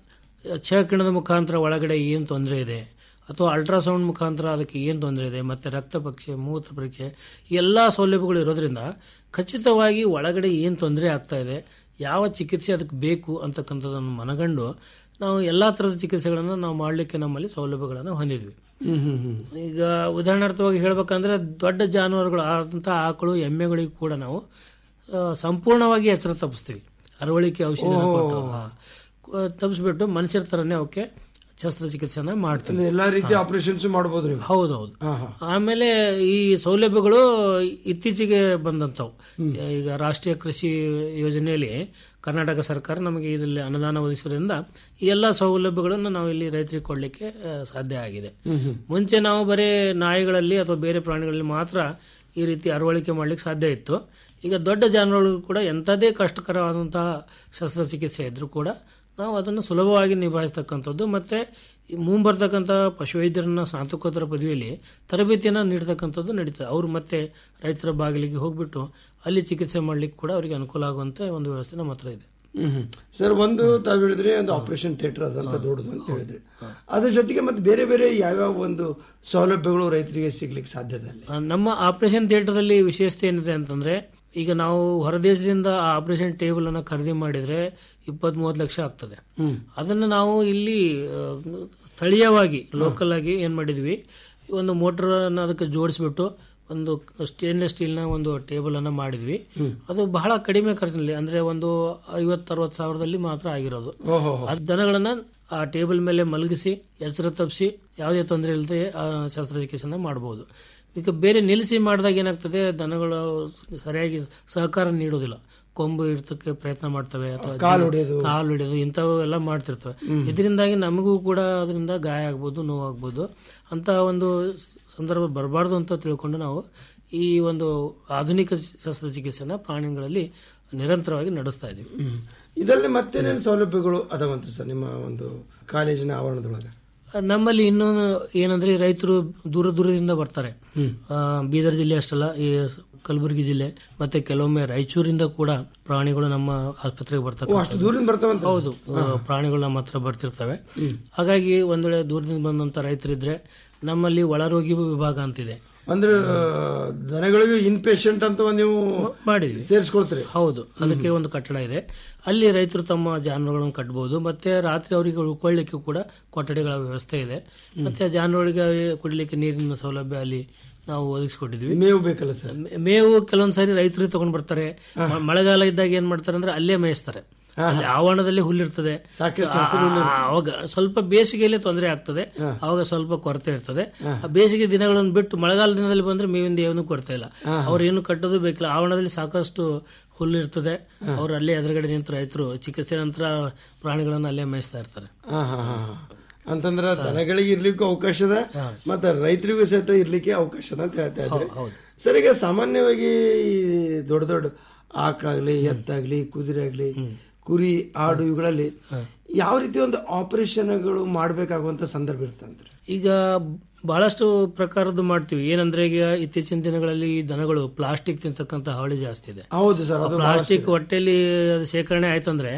ಛಕಿರಣದ ಮುಖಾಂತರ ಒಳಗಡೆ ಏನು ತೊಂದರೆ ಇದೆ ಅಥವಾ ಅಲ್ಟ್ರಾಸೌಂಡ್ ಮುಖಾಂತರ ಅದಕ್ಕೆ ಏನು ತೊಂದರೆ ಇದೆ ಮತ್ತು ರಕ್ತ ಪರೀಕ್ಷೆ ಮೂತ್ರ ಪರೀಕ್ಷೆ ಎಲ್ಲ ಸೌಲಭ್ಯಗಳು ಇರೋದ್ರಿಂದ ಖಚಿತವಾಗಿ ಒಳಗಡೆ ಏನು ತೊಂದರೆ ಆಗ್ತಾ ಇದೆ ಯಾವ ಚಿಕಿತ್ಸೆ ಅದಕ್ಕೆ ಬೇಕು ಅಂತಕ್ಕಂಥದ್ದನ್ನು ಮನಗಂಡು ನಾವು ಎಲ್ಲ ಥರದ ಚಿಕಿತ್ಸೆಗಳನ್ನು ನಾವು ಮಾಡಲಿಕ್ಕೆ ನಮ್ಮಲ್ಲಿ ಸೌಲಭ್ಯಗಳನ್ನು ಹೊಂದಿದ್ವಿ ಹ್ಮ್ ಹ್ಮ್ ಹ್ಮ್ ಈಗ ಉದಾಹರಣಾರ್ಥವಾಗಿ ಹೇಳ್ಬೇಕಂದ್ರೆ ದೊಡ್ಡ ಜಾನುವಾರುಗಳು ಆದಂಥ ಆಕಳು ಎಮ್ಮೆಗಳಿಗೂ ಕೂಡ ನಾವು ಆ, ಸಂಪೂರ್ಣವಾಗಿ ಎಚ್ಚರ ತಪ್ಪಿಸ್ತೀವಿ ಅರವಳಿಕೆ ಔಷಧಿ ಕೊಟ್ಟು ಹಾ. ಕ- ತಪ್ಪಿಸ್ಬಿಟ್ಟು ಮನುಷ್ಯರ ಥರನೇ ಅವಕ್ಕೆ ಶಸ್ತ್ರಚಿಕಿತ್ಸೆನ ಮಾಡ್ತೀವಿ ಎಲ್ಲಾ ರೀತಿಯ ಆಪರೇಷನ್ಸ್ ಮಾಡಬಹುದು ನೀವು ಹೌದೌದು ಹಾ ಹಾ ಆಮೇಲೆ ಈ ಸೌಲಭ್ಯಗಳು ಇತ್ತೀಚೆಗೆ ಬಂದಂಥವು ಈಗ ರಾಷ್ಟ್ರೀಯ ಕೃಷಿ ಯೋಜನೆಯಲ್ಲಿ ಕರ್ನಾಟಕ ಸರ್ಕಾರ ನಮಗೆ ಇದರಲ್ಲಿ ಅನುದಾನ ಒದಗಿಸೋದ್ರಿಂದ ಈ ಎಲ್ಲ ಸೌಲಭ್ಯಗಳನ್ನು ನಾವು ಇಲ್ಲಿ ರೈತರಿಗೆ ಕೊಡಲಿಕ್ಕೆ ಆ, ಸಾಧ್ಯ ಆಗಿದೆ ಹ್ಮ್ ಹ್ಮ್ ಮುಂಚೆ ನಾವು ಬರೀ ನಾಯಿಗಳಲ್ಲಿ ಅಥವಾ ಬೇರೆ ಪ್ರಾಣಿಗಳಲ್ಲಿ ಮಾತ್ರ ಈ ರೀತಿ ಅರವಳಿಕೆ ಮಾಡ್ಲಿಕ್ಕೆ ಸಾಧ್ಯ ಇತ್ತು ಈಗ ದೊಡ್ಡ ಜಾನುವಾರುಗಳು ಕೂಡ ಎಂಥದೇ ಕಷ್ಟಕರವಾದಂತಹ ಶಸ್ತ್ರಚಿಕಿತ್ಸೆ ಇದ್ರೂ ಕೂಡ ನಾವು ಅದನ್ನು ಸುಲಭವಾಗಿ ನಿಭಾಯಿಸ್ತಕ್ಕಂಥದ್ದು ಮತ್ತು ಮುಂಬರ್ತಕ್ಕಂಥ ಪಶುವೈದ್ಯರನ್ನ ಸ್ನಾತಕೋತ್ತರ ಪದವಿಯಲ್ಲಿ ತರಬೇತಿಯನ್ನು ನೀಡ್ತಕ್ಕಂಥದ್ದು ನಡೀತದೆ ಅವರು ಮತ್ತೆ ರೈತರ ಬಾಗಿಲಿಗೆ ಹೋಗ್ಬಿಟ್ಟು ಅಲ್ಲಿ ಚಿಕಿತ್ಸೆ ಮಾಡ್ಲಿಕ್ಕೆ ಕೂಡ ಅವರಿಗೆ ಅನುಕೂಲ ಆಗುವಂಥ ಒಂದು ವ್ಯವಸ್ಥೆ ನಮ್ಮ ಹತ್ರ ಇದೆ ಹ್ಮ್ ಹ್ಮ್. ಸರ್ ಒಂದು ತಾವ್ ಹೇಳಿದ್ರಿ ಒಂದು ಆಪರೇಷನ್ ಥಿಯೇಟರ್ ಅದಂತ ದೊಡ್ಡದು ಅಂತ ಹೇಳಿದ್ರಿ ಅದ್ರ ಜೊತೆಗೆ ಮತ್ತೆ ಬೇರೆ ಬೇರೆ ಯಾವ್ಯಾವ ಒಂದು ಸೌಲಭ್ಯಗಳು ರೈತರಿಗೆ ಸಿಗ್ಲಿಕ್ಕೆ ಸಾಧ್ಯತೆ ಅಲ್ಲಿ ಆ, ನಮ್ಮ ಆಪರೇಷನ್ ಥಿಯೇಟರ್ದಲ್ಲಿ ವಿಶೇಷತೆ ಏನಿದೆ ಅಂತಂದ್ರೆ ಈಗ ನಾವು ಹೊರದೇಶದಿಂದ ಆ ಆಪರೇಷನ್ ಟೇಬಲ್ ಅನ್ನ ಖರೀದಿ ಮಾಡಿದ್ರೆ ಇಪ್ಪತ್ತ್ ಮೂವತ್ತು ಲಕ್ಷ ಆಗ್ತದೆ ಹ್ಮ್. ಅದನ್ನು ನಾವು ಇಲ್ಲಿ ಆ, ಸ್ಥಳೀಯವಾಗಿ ಲೋಕಲ್ ಆಗಿ ಏನ್ ಮಾಡಿದ್ವಿ ಒಂದು ಮೋಟರ್ ಅನ್ನ ಅದಕ್ಕೆ ಜೋಡಿಸ್ಬಿಟ್ಟು ಒಂದು ಸ್ಟೇನ್ಲೆಸ್ ಸ್ಟೀಲ್ನ ಒಂದು ಟೇಬಲ್ ಅನ್ನ ಮಾಡಿದ್ವಿ ಅದು ಬಹಳ ಕಡಿಮೆ ಖರ್ಚಿನಲ್ಲಿ ಅಂದ್ರೆ ಒಂದು ಐವತ್ತು ಅರವತ್ತು ಸಾವಿರದಲ್ಲಿ ಮಾತ್ರ ಆಗಿರೋದು ಓಹೋ ಆ ದನಗಳನ್ನ ಆ ಟೇಬಲ್ ಮೇಲೆ ಮಲಗಿಸಿ ಎಚ್ಚರ ತಪ್ಪಿಸಿ ಯಾವುದೇ ತೊಂದರೆ ಇಲ್ಲದೆ ಆ ಶಸ್ತ್ರಚಿಕಿತ್ಸೆನ ಮಾಡಬಹುದು ಈಗ ಬೇರೆ ನಿಲ್ಲಿಸಿ ಮಾಡಿದಾಗ ಏನಾಗ್ತದೆ ದನಗಳು ಸರಿಯಾಗಿ ಸಹಕಾರ ನೀಡೋದಿಲ್ಲ ಕೊಂಬು ಇರ್ತಕ್ಕೆ ಪ್ರಯತ್ನ ಮಾಡ್ತವೆ ಅಥವಾ ಕಾಲು ಹೊಡೆಯೋದು. ಕಾಲು ಹೊಡೆಯೋದು ಇಂಥವೆಲ್ಲ ಮಾಡ್ತಿರ್ತವೆ ಇದರಿಂದಾಗಿ ನಮಗೂ ಕೂಡ ಅದರಿಂದ ಗಾಯ ಆಗ್ಬೋದು ನೋವಾಗ್ಬೋದು ಅಂತ ಒಂದು ಸಂದರ್ಭ ಬರಬಾರ್ದು ಅಂತ ತಿಳ್ಕೊಂಡು ನಾವು ಈ ಒಂದು ಆಧುನಿಕ ಶಸ್ತ್ರಚಿಕಿತ್ಸೆನ ಪ್ರಾಣಿಗಳಲ್ಲಿ ನಿರಂತರವಾಗಿ ನಡೆಸ್ತಾ ಇದ್ದೀವಿ ಹ್ಮ್. ಇದರಲ್ಲಿ ಮತ್ತೇನೇನು ಸೌಲಭ್ಯಗಳು ಅದಾವಂತ ಸರ್ ನಿಮ್ಮ ಒಂದು ಕಾಲೇಜಿನ ಆವರಣದೊಳಗೆ ನಮ್ಮಲ್ಲಿ ಇನ್ನೊಂದು ಏನಂದ್ರೆ ರೈತರು ದೂರ ದೂರದಿಂದ ಬರ್ತಾರೆ ಆ, ಬೀದರ್ ಜಿಲ್ಲೆ ಅಷ್ಟಲ್ಲ ಈ ಕಲಬುರಗಿ ಜಿಲ್ಲೆ ಮತ್ತೆ ಕೆಲವೊಮ್ಮೆ ರಾಯಚೂರಿಂದ ಕೂಡ ಪ್ರಾಣಿಗಳು ನಮ್ಮ ಆಸ್ಪತ್ರೆಗೆ ಓ ಬರ್ತವೆ ಅಷ್ಟು ದೂರದಿಂದ ಬರ್ತಾವಂತ ಹೌದು ಆ, ಪ್ರಾಣಿಗಳು ನಮ್ಮ ಹತ್ರ ಬರ್ತಿರ್ತವೆ ಹಾಗಾಗಿ ಒಂದ್ ವೇಳೆ ದೂರದಿಂದ ಬಂದಂತ ರೈತರಿದ್ರೆ ನಮ್ಮಲ್ಲಿ ಒಳರೋಗಿ ವಿಭಾಗ ಅಂತಿದೆ ಅಂದ್ರೆ ಆ, ದನಗಳಿಗೂ ಇನ್ ಪೇಷಂಟ್ ಅಂತ ಒಂದು ನೀವು ಮಾಡಿದ್ವಿ ಸೇರಿಸ್ಕೊಳ್ತೀರಿ ಹೌದು ಅದಕ್ಕೆ ಒಂದು ಕಟ್ಟಡ ಇದೆ ಅಲ್ಲಿ ರೈತರು ತಮ್ಮ ಜಾನುವಾರುಗಳನ್ನು ಕಟ್ಟಬಹುದು ಮತ್ತೆ ರಾತ್ರಿ ಅವರಿಗೆ ಉಳ್ಕೊಳ್ಳಿಕ್ಕೆ ಕೂಡ ಕೊಠಡಿಗಳ ವ್ಯವಸ್ಥೆ ಇದೆ ಮತ್ತೆ ಆ ಜಾನುವಾರುಗಳಿಗೆ ಕುಡಿಲಿಕ್ಕೆ ನೀರಿನ ಸೌಲಭ್ಯ ಅಲ್ಲಿ ನಾವು ಒದಗಿಸ್ಕೊಟ್ಟಿದ್ವಿ ಮೇವು ಬೇಕಲ್ಲ ಸರ್ ಮೇ- ಮೇವು ಕೆಲವೊಂದ್ ಸಾರಿ ರೈತರು ತಗೊಂಡ್ ಬರ್ತಾರೆ ಮ- ಮಳೆಗಾಲ ಇದ್ದಾಗ ಏನ್ ಮಾಡ್ತಾರೆ ಅಂದ್ರೆ ಅಲ್ಲೇ ಮೇಯಿಸ್ತಾರೆ ಅಲ್ಲಿ ಆವರಣದಲ್ಲಿ ಹುಲ್ಲಿರ್ತದೆ ಸಾಕಷ್ಟು ಆ- ಆ- ಅವಾಗ ಸ್ವಲ್ಪ ಬೇಸಿಗೆಯಲ್ಲಿ ತೊಂದರೆ ಆಗ್ತದೆ ಅವಾಗ ಸ್ವಲ್ಪ ಕೊರತೆ ಇರ್ತದೆ ಆ ಬೇಸಿಗೆ ದಿನಗಳನ್ನು ಬಿಟ್ಟು ಮಳೆಗಾಲ ದಿನದಲ್ಲಿ ಬಂದ್ರೆ ಮೇವಿಂದ ಏನು ಕೊರತೆ ಇಲ್ಲ ಅವ್ರು ಏನು ಕಟ್ಟೋದು ಬೇಕಿಲ್ಲ ಆವರಣದಲ್ಲಿ ಸಾಕಷ್ಟು ಹುಲ್ಲು ಇರ್ತದೆ ಅವ್ರು ಅಲ್ಲೇ ಎದುರುಗಡೆ ನಿಂತು ರೈತರು ಚಿಕಿತ್ಸೆ ನಂತರ ಪ್ರಾಣಿಗಳನ್ನ ಅಲ್ಲೇ ಮೇಯಿಸ್ತಾ ಇರ್ತಾರೆ ಹಾ ಹಾ ಹಾ ಹಾ. ಅಂತಂದ್ರ ದನಗಳಿಗೆ ಇರ್ಲಿಕ್ಕೂ ಅವಕಾಶ ಇದೆ ಮತ್ತೆ ರೈತರಿಗೂ ಸಹಿತ ಇರ್ಲಿಕ್ಕೆ ಅವಕಾಶ ಇದೆ ಅಂತ ಹೇಳ್ತಾ ಇದ್ರಿ ಸರ್ ಈಗ ಸಾಮಾನ್ಯವಾಗಿ ಈ ದೊಡ್ಡ ದೊಡ್ಡ ಆಕಳಾಗ್ಲಿ ಎತ್ತಾಗ್ಲಿ ಕುದುರೆ ಆಗ್ಲಿ ಕುರಿ ಆಡು ಇವುಗಳಲ್ಲಿ ಯಾವ ರೀತಿ ಒಂದು ಆಪರೇಷನ್ಗಳು ಮಾಡ್ಬೇಕಾಗುವಂತ ಸಂದರ್ಭ ಇರ್ತಂತ್ರಿ ಈಗ ಬಹಳಷ್ಟು ಪ್ರಕಾರದ್ದು ಮಾಡ್ತೀವಿ ಏನಂದ್ರೆ ಈಗ ಇತ್ತೀಚಿನ ದಿನಗಳಲ್ಲಿ ಈ ದನಗಳು ಪ್ಲಾಸ್ಟಿಕ್ ತಿಂತಕ್ಕಂತ ಹಾವಳಿ ಜಾಸ್ತಿ ಇದೆ ಹೌದು ಸರ್ ಅದು ಪ್ಲಾಸ್ಟಿಕ್ ಹೊಟ್ಟೆಲಿ ಅದು ಶೇಖರಣೆ ಆಯ್ತಂದ್ರೆ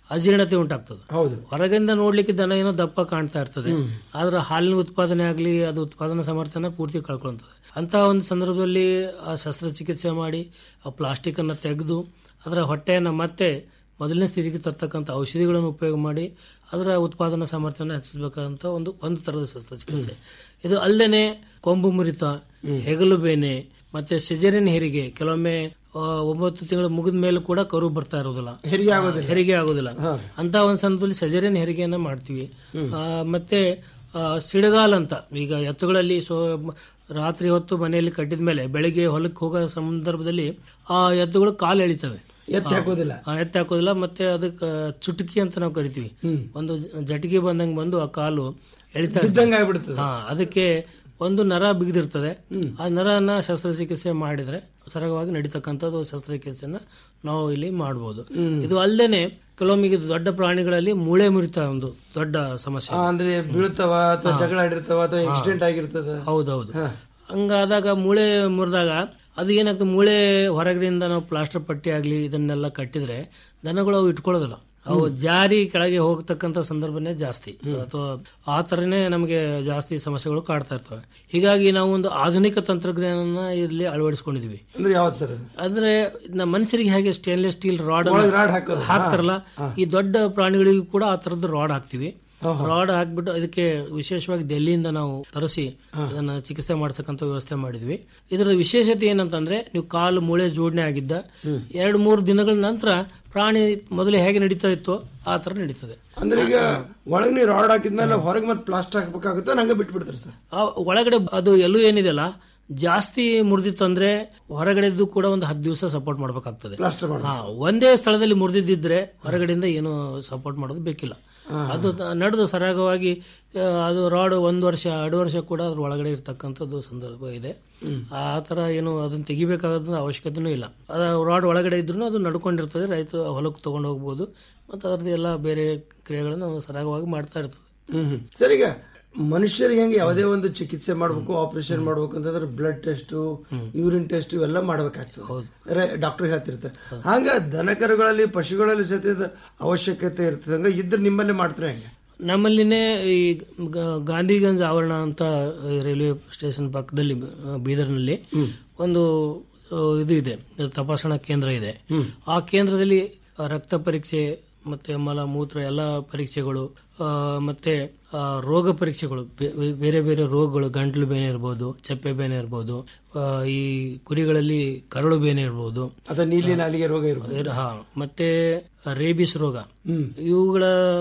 ಅಜೀರ್ಣತೆ ಉಂಟಾಗ್ತದೆ ಹೌದು ಹೊರಗಿಂದ ನೋಡ್ಲಿಕ್ಕೆ ದನ ಏನೋ ದಪ್ಪ ಕಾಣ್ತಾ ಇರ್ತದೆ ಆದ್ರೆ ಹಾಲಿನ ಉತ್ಪಾದನೆ ಆಗಲಿ ಅದು ಉತ್ಪಾದನಾ ಸಾಮರ್ಥ್ಯನ ಪೂರ್ತಿ ಕಳ್ಕೊಳ್ತದೆ ಅಂತಹ ಒಂದು ಸಂದರ್ಭದಲ್ಲಿ ಆ ಶಸ್ತ್ರಚಿಕಿತ್ಸೆ ಮಾಡಿ ಆ ಪ್ಲಾಸ್ಟಿಕ್ ಅನ್ನ ತೆಗೆದು ಅದರ ಹೊಟ್ಟೆಯನ್ನು ಮತ್ತೆ ಮೊದಲನೇ ಸ್ಥಿತಿಗೆ ತರ್ತಕ್ಕಂಥ ಔಷಧಿಗಳನ್ನು ಉಪಯೋಗ ಮಾಡಿ ಅದರ ಉತ್ಪಾದನಾ ಸಾಮರ್ಥ್ಯನ ಹೆಚ್ಚಿಸಬೇಕಂತ ಒಂದು ಒಂದು ತರದ ಶಸ್ತ್ರಚಿಕಿತ್ಸೆ ಇದು ಅಲ್ಲದೆ ಕೊಂಬು ಮುರಿತ ಹೆಗಲು ಬೇನೆ ಮತ್ತೆ ಸೆಜರಿನ್ ಹೆರಿಗೆ ಕೆಲವೊಮ್ಮೆ ಆ, ಒಂಬತ್ತು ತಿಂಗಳು ಮುಗಿದ ಮೇಲೆ ಕೂಡ ಕರು ಬರ್ತಾ ಇರೋದಿಲ್ಲ ಹೆರಿಗೆ ಆಗೋದಿಲ್ಲ. ಹೆರಿಗೆ ಆಗೋದಿಲ್ಲ ಅಂತ ಒಂದು ಸಂದರ್ಭದಲ್ಲಿ ಸಜರಿನ್ ಹೆರಿಗೆಯನ್ನ ಮಾಡ್ತೀವಿ ಆ, ಮತ್ತೆ ಆ, ಸಿಡಗಾಲ್ ಅಂತ ಈಗ ಎತ್ತುಗಳಲ್ಲಿ ಸೊ ಮ- ರಾತ್ರಿ ಹೊತ್ತು ಮನೆಯಲ್ಲಿ ಕಟ್ಟಿದ ಮೇಲೆ ಬೆಳಿಗ್ಗೆ ಹೊಲಕ್ಕೆ ಹೋಗೋ ಸಂದರ್ಭದಲ್ಲಿ ಆ ಎತ್ತುಗಳು ಕಾಲು ಎಳಿತವೆ ಎತ್ತಿ ಹಾಕೋದಿಲ್ಲ ಆ, ಎತ್ತಿ ಹಾಕೋದಿಲ್ಲ ಮತ್ತೆ ಅದಕ್ಕೆ ಚುಟುಕಿ ಅಂತ ನಾವು ಕರಿತೀವಿ ಒಂದು ಜಟಿಗೆ ಬಂದಂಗೆ ಬಂದು ಆ ಕಾಲು ಎಳಿತಾ ಬಿದ್ದಂಗೆ ಆಗ್ಬಿಡ್ತದೆ. ಹಾ ಅದಕ್ಕೆ ಒಂದು ನರ ಬಿಗಿದಿರ್ತದೆ ಆ ನರನ ಶಸ್ತ್ರಚಿಕಿತ್ಸೆ ಮಾಡಿದ್ರೆ ಸರಳವಾಗಿ ನಡೀತಕ್ಕಂಥದ್ದು ಶಸ್ತ್ರಚಿಕಿತ್ಸೆನ ನಾವು ಇಲ್ಲಿ ಮಾಡಬಹುದು ಇದು ಅಲ್ಲದೆ ಕೆಲವೊಮ್ಮೆ ಇದು ದೊಡ್ಡ ಪ್ರಾಣಿಗಳಲ್ಲಿ ಮೂಳೆ ಮುರಿತ ಒಂದು ದೊಡ್ಡ ಸಮಸ್ಯೆ ಆ, ಅಂದ್ರೆ ಬೀಳ್ತಾವ ಅಥವಾ ಜಗಳ ಆಡಿರ್ತಾವ ಅಥವಾ ಆಕ್ಸಿಡೆಂಟ್ ಆಗಿರ್ತದ ಹೌದೌದು ಹಂಗಾದಾಗ ಮೂಳೆ ಮುರಿದಾಗ ಅದು ಏನಾಗ್ತದೆ ಮೂಳೆ ಹೊರಗಡೆಯಿಂದ ನಾವು ಪ್ಲಾಸ್ಟರ್ ಪಟ್ಟಿ ಆಗಲಿ ಇದನ್ನೆಲ್ಲ ಕಟ್ಟಿದ್ರೆ ದನಗಳು ಅವು ಇಟ್ಕೊಳ್ಳೋದಿಲ್ಲ ಅವು ಜಾರಿ ಕೆಳಗೆ ಹೋಗ್ತಕ್ಕಂಥ ಸಂದರ್ಭನೇ ಜಾಸ್ತಿ ಅಥವಾ ಆ ಥರನೇ ನಮಗೆ ಜಾಸ್ತಿ ಸಮಸ್ಯೆಗಳು ಕಾಡ್ತಾ ಇರ್ತವೆ ಹೀಗಾಗಿ ನಾವು ಒಂದು ಆಧುನಿಕ ತಂತ್ರಜ್ಞಾನನ ಇಲ್ಲಿ ಅಳವಡಿಸ್ಕೊಂಡಿದ್ವಿ ಅಂದ್ರೆ ಯಾವ್ದು ಸರ್ ಅದು ಅಂದ್ರೆ ನಮ್ಮ ಮನುಷ್ಯರಿಗೆ ಹೇಗೆ ಸ್ಟೇನ್ಲೆಸ್ ಸ್ಟೀಲ್ ರಾಡ್ ಒಳಗೆ rod ಹಾಕೋದು. ಹಾಕ್ತಾರಲ್ಲ ಈ ದೊಡ್ಡ ಪ್ರಾಣಿಗಳಿಗೂ ಕೂಡ ಆ ತರದ್ದು ರಾಡ್ ಹಾಕ್ತಿವಿ ರಾಡ್ ಹಾಕ್ಬಿಟ್ಟು ಅದಕ್ಕೆ ವಿಶೇಷವಾಗಿ ದೆಹಲಿಯಿಂದ ನಾವು ತರಿಸಿ ಅದನ್ನ ಚಿಕಿತ್ಸೆ ಮಾಡತಕ್ಕಂತ ವ್ಯವಸ್ಥೆ ಮಾಡಿದ್ವಿ ಇದರ ವಿಶೇಷತೆ ಏನಂತಂದ್ರೆ ನೀವು ಕಾಲು ಮೂಳೆ ಜೋಡಣೆ ಆಗಿದ್ದ ಎರಡು ಮೂರು ದಿನಗಳ ನಂತರ ಪ್ರಾಣಿ ಮೊದಲು ಹೇಗೆ ನಡೀತಾ ಇತ್ತು ಆ ತರ ನಡೀತದೆ ಅಂದ್ರೆ ಈಗ ಒಳಗ್ ನೀವು ರಾಡ್ ಹಾಕಿದ್ಮೇಲೆ ಹೊರಗೆ ಮತ್ತೆ ಪ್ಲಾಸ್ಟರ್ ಹಾಕ್ಬೇಕಾಗುತ್ತೆ ಹಂಗೆ ಬಿಟ್ಬಿಡ್ತಾರೆ ಸರ್ ಆ ಒಳಗಡೆ ಅದು ಎಲ್ಲೂ ಏನಿದೆಯಲ್ಲ ಜಾಸ್ತಿ ಮುರಿದಿತ್ತಂದ್ರೆ ಹೊರಗಡೆದ್ದು ಕೂಡ ಒಂದು ಹತ್ತು ದಿವಸ ಸಪೋರ್ಟ್ ಮಾಡ್ಬೇಕಾಗ್ತದೆ ಪ್ಲಾಸ್ಟರ್ ಮಾಡಿ ಹಾ ಒಂದೇ ಸ್ಥಳದಲ್ಲಿ ಮುರಿದಿದ್ದಿದ್ರೆ ಹೊರಗಡೆಯಿಂದ ಏನು ಸಪೋರ್ಟ್ ಮಾಡೋದು ಬೇಕಿಲ್ಲ ಅದು ತ- ನಡೆದು ಸರಾಗವಾಗಿ ಆ, ಅದು ರಾಡ್ ಒಂದು ವರ್ಷ ಎರಡು ವರ್ಷ ಕೂಡ ಅದ್ರ ಒಳಗಡೆ ಇರ್ತಕ್ಕಂಥದ್ದು ಸಂದರ್ಭ ಇದೆ ಆ ತರ ಏನು ಅದನ್ನ ತೆಗಿಬೇಕಾದ ಅವಶ್ಯಕತೆನೂ ಇಲ್ಲ ಅದ ರಾಡ್ ಒಳಗಡೆ ಇದ್ರೂ ಅದು ನಡ್ಕೊಂಡಿರ್ತದೆ ರೈತ ಹೊಲಕ್ಕೆ ತಗೊಂಡು ಹೋಗ್ಬೋದು ಮತ್ತು ಅದರದ್ದು ಎಲ್ಲ ಬೇರೆ ಕ್ರಿಯೆಗಳನ್ನು ಸರಾಗವಾಗಿ ಮಾಡ್ತಾ ಇರ್ತದೆ ಹ್ಮ್ ಸರ್ ಈಗ ಮನುಷ್ಯರಿಗೆ ಹೆಂಗೆ ಯಾವುದೇ ಒಂದು ಚಿಕಿತ್ಸೆ ಮಾಡ್ಬೇಕು ಆಪರೇಷನ್ ಮಾಡ್ಬೇಕು ಅಂತಂದ್ರೆ ಬ್ಲಡ್ ಟೆಸ್ಟ್ ಯೂರಿನ್ ಟೆಸ್ಟ್ ಇವೆಲ್ಲ ಮಾಡ್ಬೇಕಾಗ್ತದೆ ಡಾಕ್ಟರ್ ಹೇಳ್ತಿರ್ತಾರೆ ಹಂಗ ದನಕರುಗಳಲ್ಲಿ ಪಶುಗಳಲ್ಲಿ ಸಹಿತ ಇದು ಅವಶ್ಯಕತೆ ಇರ್ತದೆ ಹಂಗ ಇದ್ರೆ ನಿಮ್ಮಲ್ಲೇ ಮಾಡ್ತಾರೆ ಹೆಂಗೆ ನಮ್ಮಲ್ಲಿನೇ ಈ ಗ- ಗಾಂಧಿಗಂಜ್ ಆವರಣ ಅಂತ ರೈಲ್ವೆ ಸ್ಟೇಷನ್ ಪಕ್ಕದಲ್ಲಿ ಬ- ಬೀದರ್ನಲ್ಲಿ ಒಂದು ಆ, ಇದು ಇದೆ ತಪಾಸಣಾ ಕೇಂದ್ರ ಇದೆ ಆ ಕೇಂದ್ರದಲ್ಲಿ ರಕ್ತ ಪರೀಕ್ಷೆ ಮತ್ತೆ ಮಲ ಮೂತ್ರ ಎಲ್ಲ ಪರೀಕ್ಷೆಗಳು ಆ, ಮತ್ತೆ ಆ, ರೋಗ ಪರೀಕ್ಷೆಗಳು ಬೇ- ಬೇರೆ ಬೇರೆ ರೋಗಗಳು ಗಂಟ್ಲು ಬೇನೆ ಇರ್ಬೋದು ಚಪ್ಪೆ ಬೇನೆ ಇರ್ಬೋದು ಆ, ಈ ಕುರಿಗಳಲ್ಲಿ ಕರಳು ಬೇನೆ ಇರ್ಬೋದು ಅಥವಾ ನೀಲಿ ನಾಲಿಗೆ ರೋಗ ಇರ್ಬೋದು ಇರ್- ಹಾ ಮತ್ತೆ ರೇಬಿಸ್ ರೋಗ ಇವುಗಳ